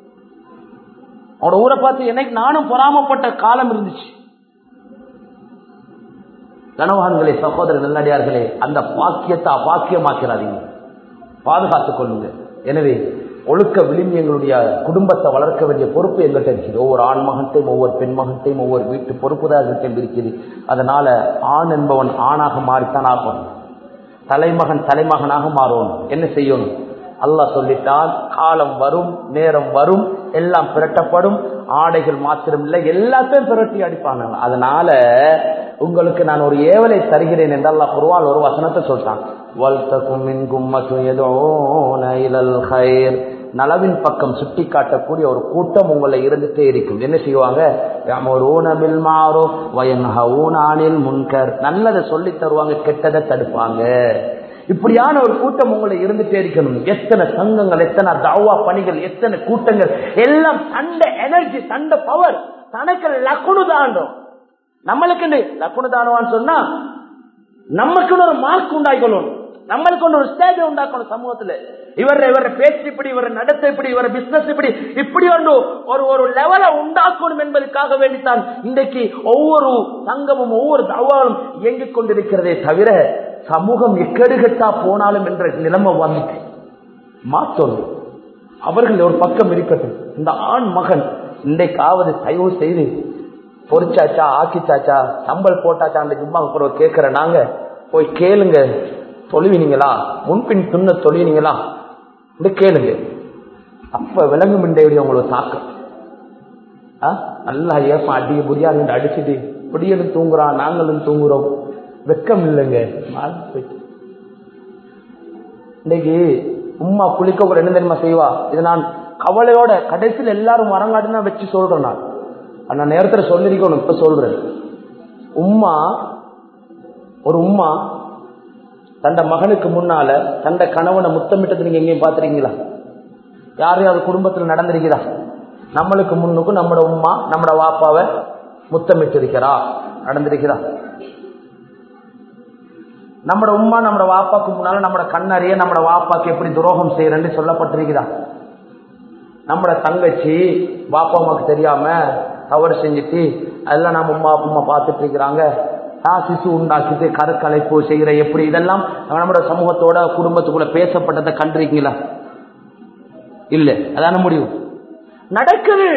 அவனோட ஊரை பார்த்து எனக்கு நானும் பொறாமப்பட்ட காலம் இருந்துச்சு கனவான்களே சகோதர நல்லடியார்களே அந்த பாக்கியத்தை அபாக்கியமாக்கிறாதீங்க பாதுகாத்துக் கொள்ளுங்க எனவே ஒழுக்க விளிம்பி எங்களுடைய குடும்பத்தை வளர்க்க வேண்டிய பொறுப்பு எங்கள்கிட்ட இருக்குது ஒவ்வொரு ஆண் மகன்ட்டையும் ஒவ்வொரு பெண் மகன்ட்டையும் ஒவ்வொரு வீட்டு பொறுப்புதாரிட்டையும் இருக்குது அதனால ஆண் என்பவன் ஆணாக மாறித்தான் ஆகணும் தலைமகன் தலைமகனாக மாறணும் என்ன செய்யணும் அல்லாஹ் சொல்லிட்டால் காலம் வரும் நேரம் வரும் எல்லாம் பிரட்டப்படும் ஆடைகள் மாத்திரம் இல்லை எல்லாத்தையும் பிரட்டி அடிப்பாங்க அதனால உங்களுக்கு நான் ஒரு ஏவலை தருகிறேன் என்று அல்லாஹ் குருவால் ஒரு வசனத்தை சொல்லிட்டான் வல்தக்கும் மின்கும் இலல் ஹைர் நலவின் பக்கம் சுட்டி காட்டக்கூடிய ஒரு கூட்டம் உங்களை இருந்துட்டே இருக்கும் என்ன செய்வாங்க யமுரூனபில் மாறும் வயன்ஹூனானில் முன்கர் நல்லதை சொல்லி தருவாங்க கெட்டதை தடுப்பாங்க இப்படியான ஒரு கூட்டம் உங்களை இருந்துட்டே இருக்கணும் எத்தனை சங்கங்கள் எத்தனை தாவா பணிகள் எத்தனை கூட்டங்கள் எல்லாம் சண்டை எனர்ஜி சண்டை பவர் தனக்கு லக்குனு தாண்டும் நம்மளுக்கு லக்குனு தானவான்னு சொன்னா நமக்குன்னு ஒரு மார்க் உண்டாக்கணும் நம்மளுக்கு ஒன்று ஒரு ஸ்டேஜ் உண்டாக்கணும் சமூகத்துல இவர இவர பேச்சு இப்படி இவர நடத்த இப்படி இவர பிசினஸ் இப்படி இப்படி ஒன்று ஒரு ஒரு லெவலை உண்டாக்கணும் என்பதற்காக வேண்டித்தான் இன்றைக்கு ஒவ்வொரு சங்கமும் ஒவ்வொரு தவாலும் இயங்கிக் கொண்டிருக்கிறதே தவிர சமூகம் எக்கெடுகட்டா போனாலும் என்ற நிலைமை வந்துட்டு மாற்றணும் அவர்கள் ஒரு பக்கம் இருக்கட்டும் இந்த ஆண் மகன் இன்றைக்காவது தயவு செய்து பொறிச்சாச்சா ஆக்கிச்சாச்சா சம்பல் போட்டாச்சா அந்த ஜும்மா கூட கேட்கிற நாங்க போய் கேளுங்க தொழுவினீங்களா முன்பின் துண்ண தொழுவினீங்களா இந்த கேளுங்க அப்ப விலங்கு இண்டையுடைய உங்களுக்கு தாக்கம் ஆ? நல்லா ஏப்பா அடிய புரியாது அடிச்சுட்டு இப்படியும் தூங்குறான் நாங்களும் தூங்குறோம் வெக்கம் இல்லைங்க மாறி போயிட்டு. இன்னைக்கு உம்மா குளிக்க கூட என்ன தெரியுமா செய்வா இது நான் கவலையோட கடைசியில் எல்லாரும் வரங்காட்டுனா வச்சு சொல்றேன் நான் அந்த நேரத்துல சொல்லிருக்கணும் இப்ப சொல்றேன் உம்மா ஒரு உம்மா தண்ட மகனுக்கு முன்னால தண்ட கணவனை முத்தமிட்டது நீங்க எங்கேயும் பாத்துறீங்களா யாரையாவது குடும்பத்துல நடந்திருக்கிறா நம்மளுக்கு முன்னுக்கு நம்மட உம்மா நம்மட வாப்பாவை முத்தமிட்டு இருக்கிறா நடந்திருக்கிறா நம்மட உம்மா நம்மட வாப்பாக்கு முன்னால நம்மட கண்ணறிய நம்மட வாப்பாக்கு எப்படி துரோகம் செய்யறன்னு சொல்லப்பட்டிருக்கிறா நம்மட தங்கச்சி பாப்பா அம்மாக்கு தெரியாம தவறு செஞ்சுட்டு அதெல்லாம் நம்ம உமா அம்மா பார்த்துட்டு இருக்கிறாங்க நான் சிசு உண்டாக்கிட்டு கருக்கலைப்பு செய்கிற எப்படி இதெல்லாம் நம்மளோட சமூகத்தோட குடும்பத்துக்குள்ள பேசப்பட்டதை கண்டிருக்கீங்களா இல்ல அதான முடிவு நடக்குது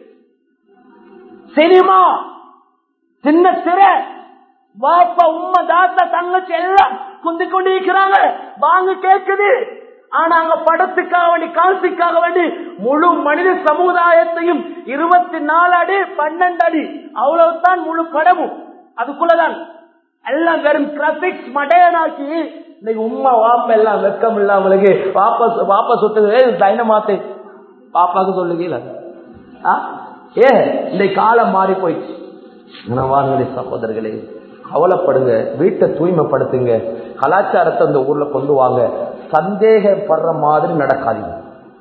சினிமா சின்ன திரை வாப்பா உம்மா தாத்தா தங்கச்சி எல்லாம் குந்தி கொண்டு இருக்கிறாங்க வாங்க கேக்குது ஆனா அங்க படத்துக்காக வேண்டி காசிக்காக வேண்டி முழு மனித சமுதாயத்தையும் இருபத்தி நாலு அடி பன்னெண்டு அடி அவ்வளவுதான் முழு படமும் அதுக்குள்ளதான் எல்லாம் வெறும் கிராபிக்ஸ் மடையனாக்கி இன்னைக்கு உம்மா வாப்பா எல்லாம் வெக்கம் இல்லாமலுக்கு வாப்பா வாப்பா சொத்து டைனமாத்து பாப்பாக்கு சொல்லுகீல ஏ இந்த காலம் மாறி போயிடுச்சு கனவான்களே சகோதரர்களே கவலைப்படுங்க வீட்டை தூய்மைப்படுத்துங்க கலாச்சாரத்தை அந்த ஊர்ல கொண்டு வாங்க சந்தேகப்படுற மாதிரி நடக்காதீங்க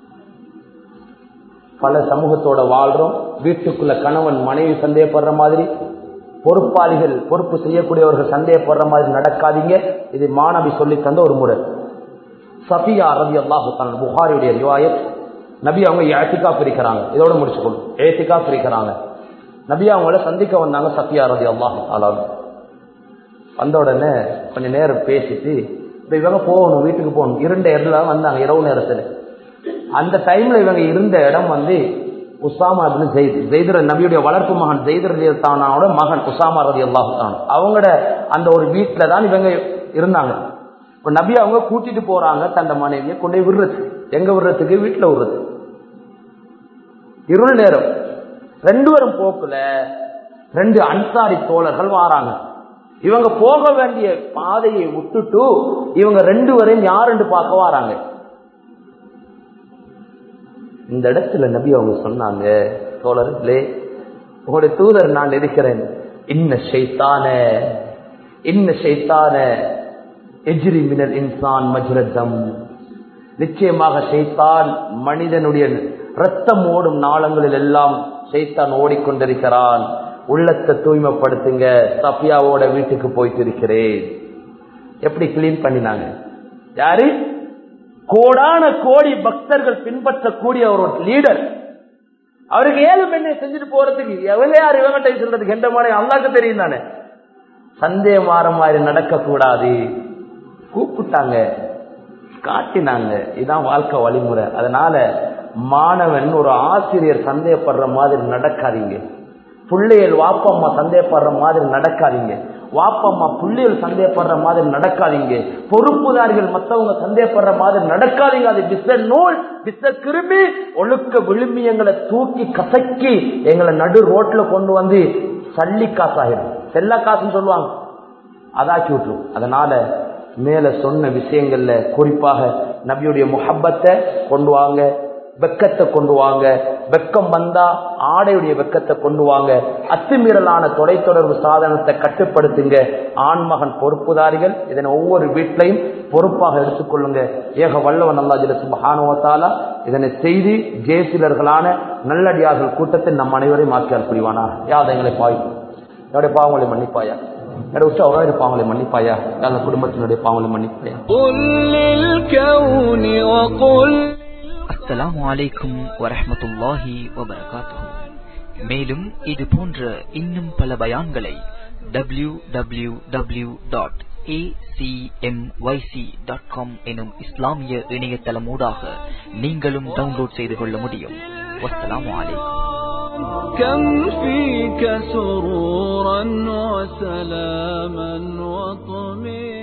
பல சமூகத்தோட வாழ்றோம் வீட்டுக்குள்ள கணவன் மனைவி சந்தேகப்படுற மாதிரி பொறுப்பாளிகள் பொறுப்பு செய்யக்கூடியவர்கள் சந்தேகப்படுற மாதிரி நடக்காதீங்க இது மாணவி சொல்லி தந்த ஒரு முறை சஃபியா ரவி அல்லாஹு புகாரியுடைய ரிவாயத் நபி அவங்க ஏத்திகாப் இருக்கிறாங்க இதோட முடிச்சுக்கணும் ஏத்திகாப் இருக்கிறாங்க நபி அவங்கள சந்திக்க வந்தாங்க சஃபியா ரதி அல்லாஹு தாலாவும் வந்த உடனே கொஞ்ச நேரம் பேசிட்டு இப்ப இவங்க போகணும் வீட்டுக்கு போகணும் இருண்ட இடத்துல வந்தாங்க இரவு நேரத்துல அந்த டைம்ல இவங்க இருந்த இடம் வந்து உசாமா அப்படின்னு ஜெயித் ஜெயிதர் நபியுடைய வளர்ப்பு மகன் ஜெயிதர் தானோட மகன் உசாமா ரதி அல்லாஹு தான் அவங்களோட அந்த ஒரு வீட்டுல தான் இவங்க இருந்தாங்க இப்ப நபி அவங்க கூட்டிட்டு போறாங்க தந்த மனைவியை கொண்டு போய் விடுறது எங்க விடுறதுக்கு வீட்டுல விடுறது இருள் நேரம் ரெண்டு பேரும் போக்குல ரெண்டு அன்சாரி தோழர்கள் வாராங்க இவங்க போக வேண்டிய பாதையை விட்டுட்டு இவங்க ரெண்டு வரையும் யாருன்னு பார்க்க வராங்க இந்த இடத்துல நபி அவங்க சொன்னாங்க தோழர்களே உங்களுடைய தூதர் நான் இருக்கிறேன் இன்ன ஷைத்தான இன்ன ஷைத்தான எஜ்ரி மினல் இன்சான் மஜ்ரதம் நிச்சயமாக ஷைத்தான் மனிதனுடைய ரத்தம் ஓடும் நாளங்களில் எல்லாம் ஷைத்தான் ஓடிக்கொண்டிருக்கிறான் உள்ளத்தை தூய்மைப்படுத்துங்க சஃபியாவோட வீட்டுக்கு போயிட்டு இருக்கிறேன் எப்படி கிளீன் பண்ணினாங்க யாரு கோடான கோடி பக்தர்கள் பின்பற்றக்கூடிய ஒரு லீடர் அவருக்கு ஏழு பெண்ணை செஞ்சுட்டு போறதுக்கு எவ்வளவு யார் இவங்கிட்ட சொல்றதுக்கு எந்த மாதிரி அல்லாக்கு தெரியும் தானே சந்தேகம் மாற மாதிரி நடக்க கூடாது கூப்பிட்டாங்க காட்டினாங்க இதுதான் வாழ்க்கை வழிமுறை அதனால மாணவன் ஒரு ஆசிரியர் சந்தேகப்படுற மாதிரி நடக்காதீங்க பிள்ளைகள் வாப்பம்மா சந்தேகப்படுற மாதிரி நடக்காதீங்க வாப்பம்மா பிள்ளைகள் சந்தேகப்படுற மாதிரி நடக்காதீங்க பொறுப்புதாரிகள் மற்றவங்க சந்தேகப்படுற மாதிரி நடக்காதீங்க அது விச நூல் விச கிருமி ஒழுக்க விழுமியங்களை தூக்கி கசக்கி எங்களை நடு ரோட்ல கொண்டு வந்து சல்லி காசாகிடும் செல்ல காசுன்னு சொல்லுவாங்க அதாக்கி விட்டுரும் அதனால மேல சொன்ன விஷயங்கள்ல குறிப்பாக நபியுடைய முஹப்பத்தை கொண்டு வாங்க வெக்கத்தை கொண்டு வாங்க வெக்கம் வந்தா ஆடையுடைய வெக்கத்தை கொண்டு வாங்க அத்துமீறலான தொலைத்தொடர்பு சாதனத்தை கட்டுப்படுத்துங்க ஆண்மகன் பொறுப்புதாரிகள் இதனை ஒவ்வொரு வீட்டிலையும் பொறுப்பாக எடுத்துக்கொள்ளுங்க ஏக வல்லவன் அல்லாஜில சுபஹானுவத்தாலா இதனை செய்து ஜேசிலர்களான நல்லடியார்கள் கூட்டத்தை நம் அனைவரையும் மாற்றியால் புரிவானா யாத எங்களை பாய் என்னுடைய பாவங்களை மன்னிப்பாயா என்னோட உற்ற அவருடைய பாவங்களை மன்னிப்பாயா அந்த குடும்பத்தினுடைய பாவங்களை மன்னிப்பாயா قل للكون وقل அஸ்ஸலாமு அலைக்கும் வரஹ்மத்துல்லாஹி வபரகாத்துஹு மேலும் இது போன்ற இன்னும் பல பயான்களை டபிள்யூ டபிள்யூ டபிள்யூ டாட் எனும் இஸ்லாமிய இணையதளமூடாக நீங்களும் டவுன்லோட் செய்து கொள்ள முடியும் வஸ்ஸலாமு அலைக்கும் كم فيك سرورا وسلاما وطمئنا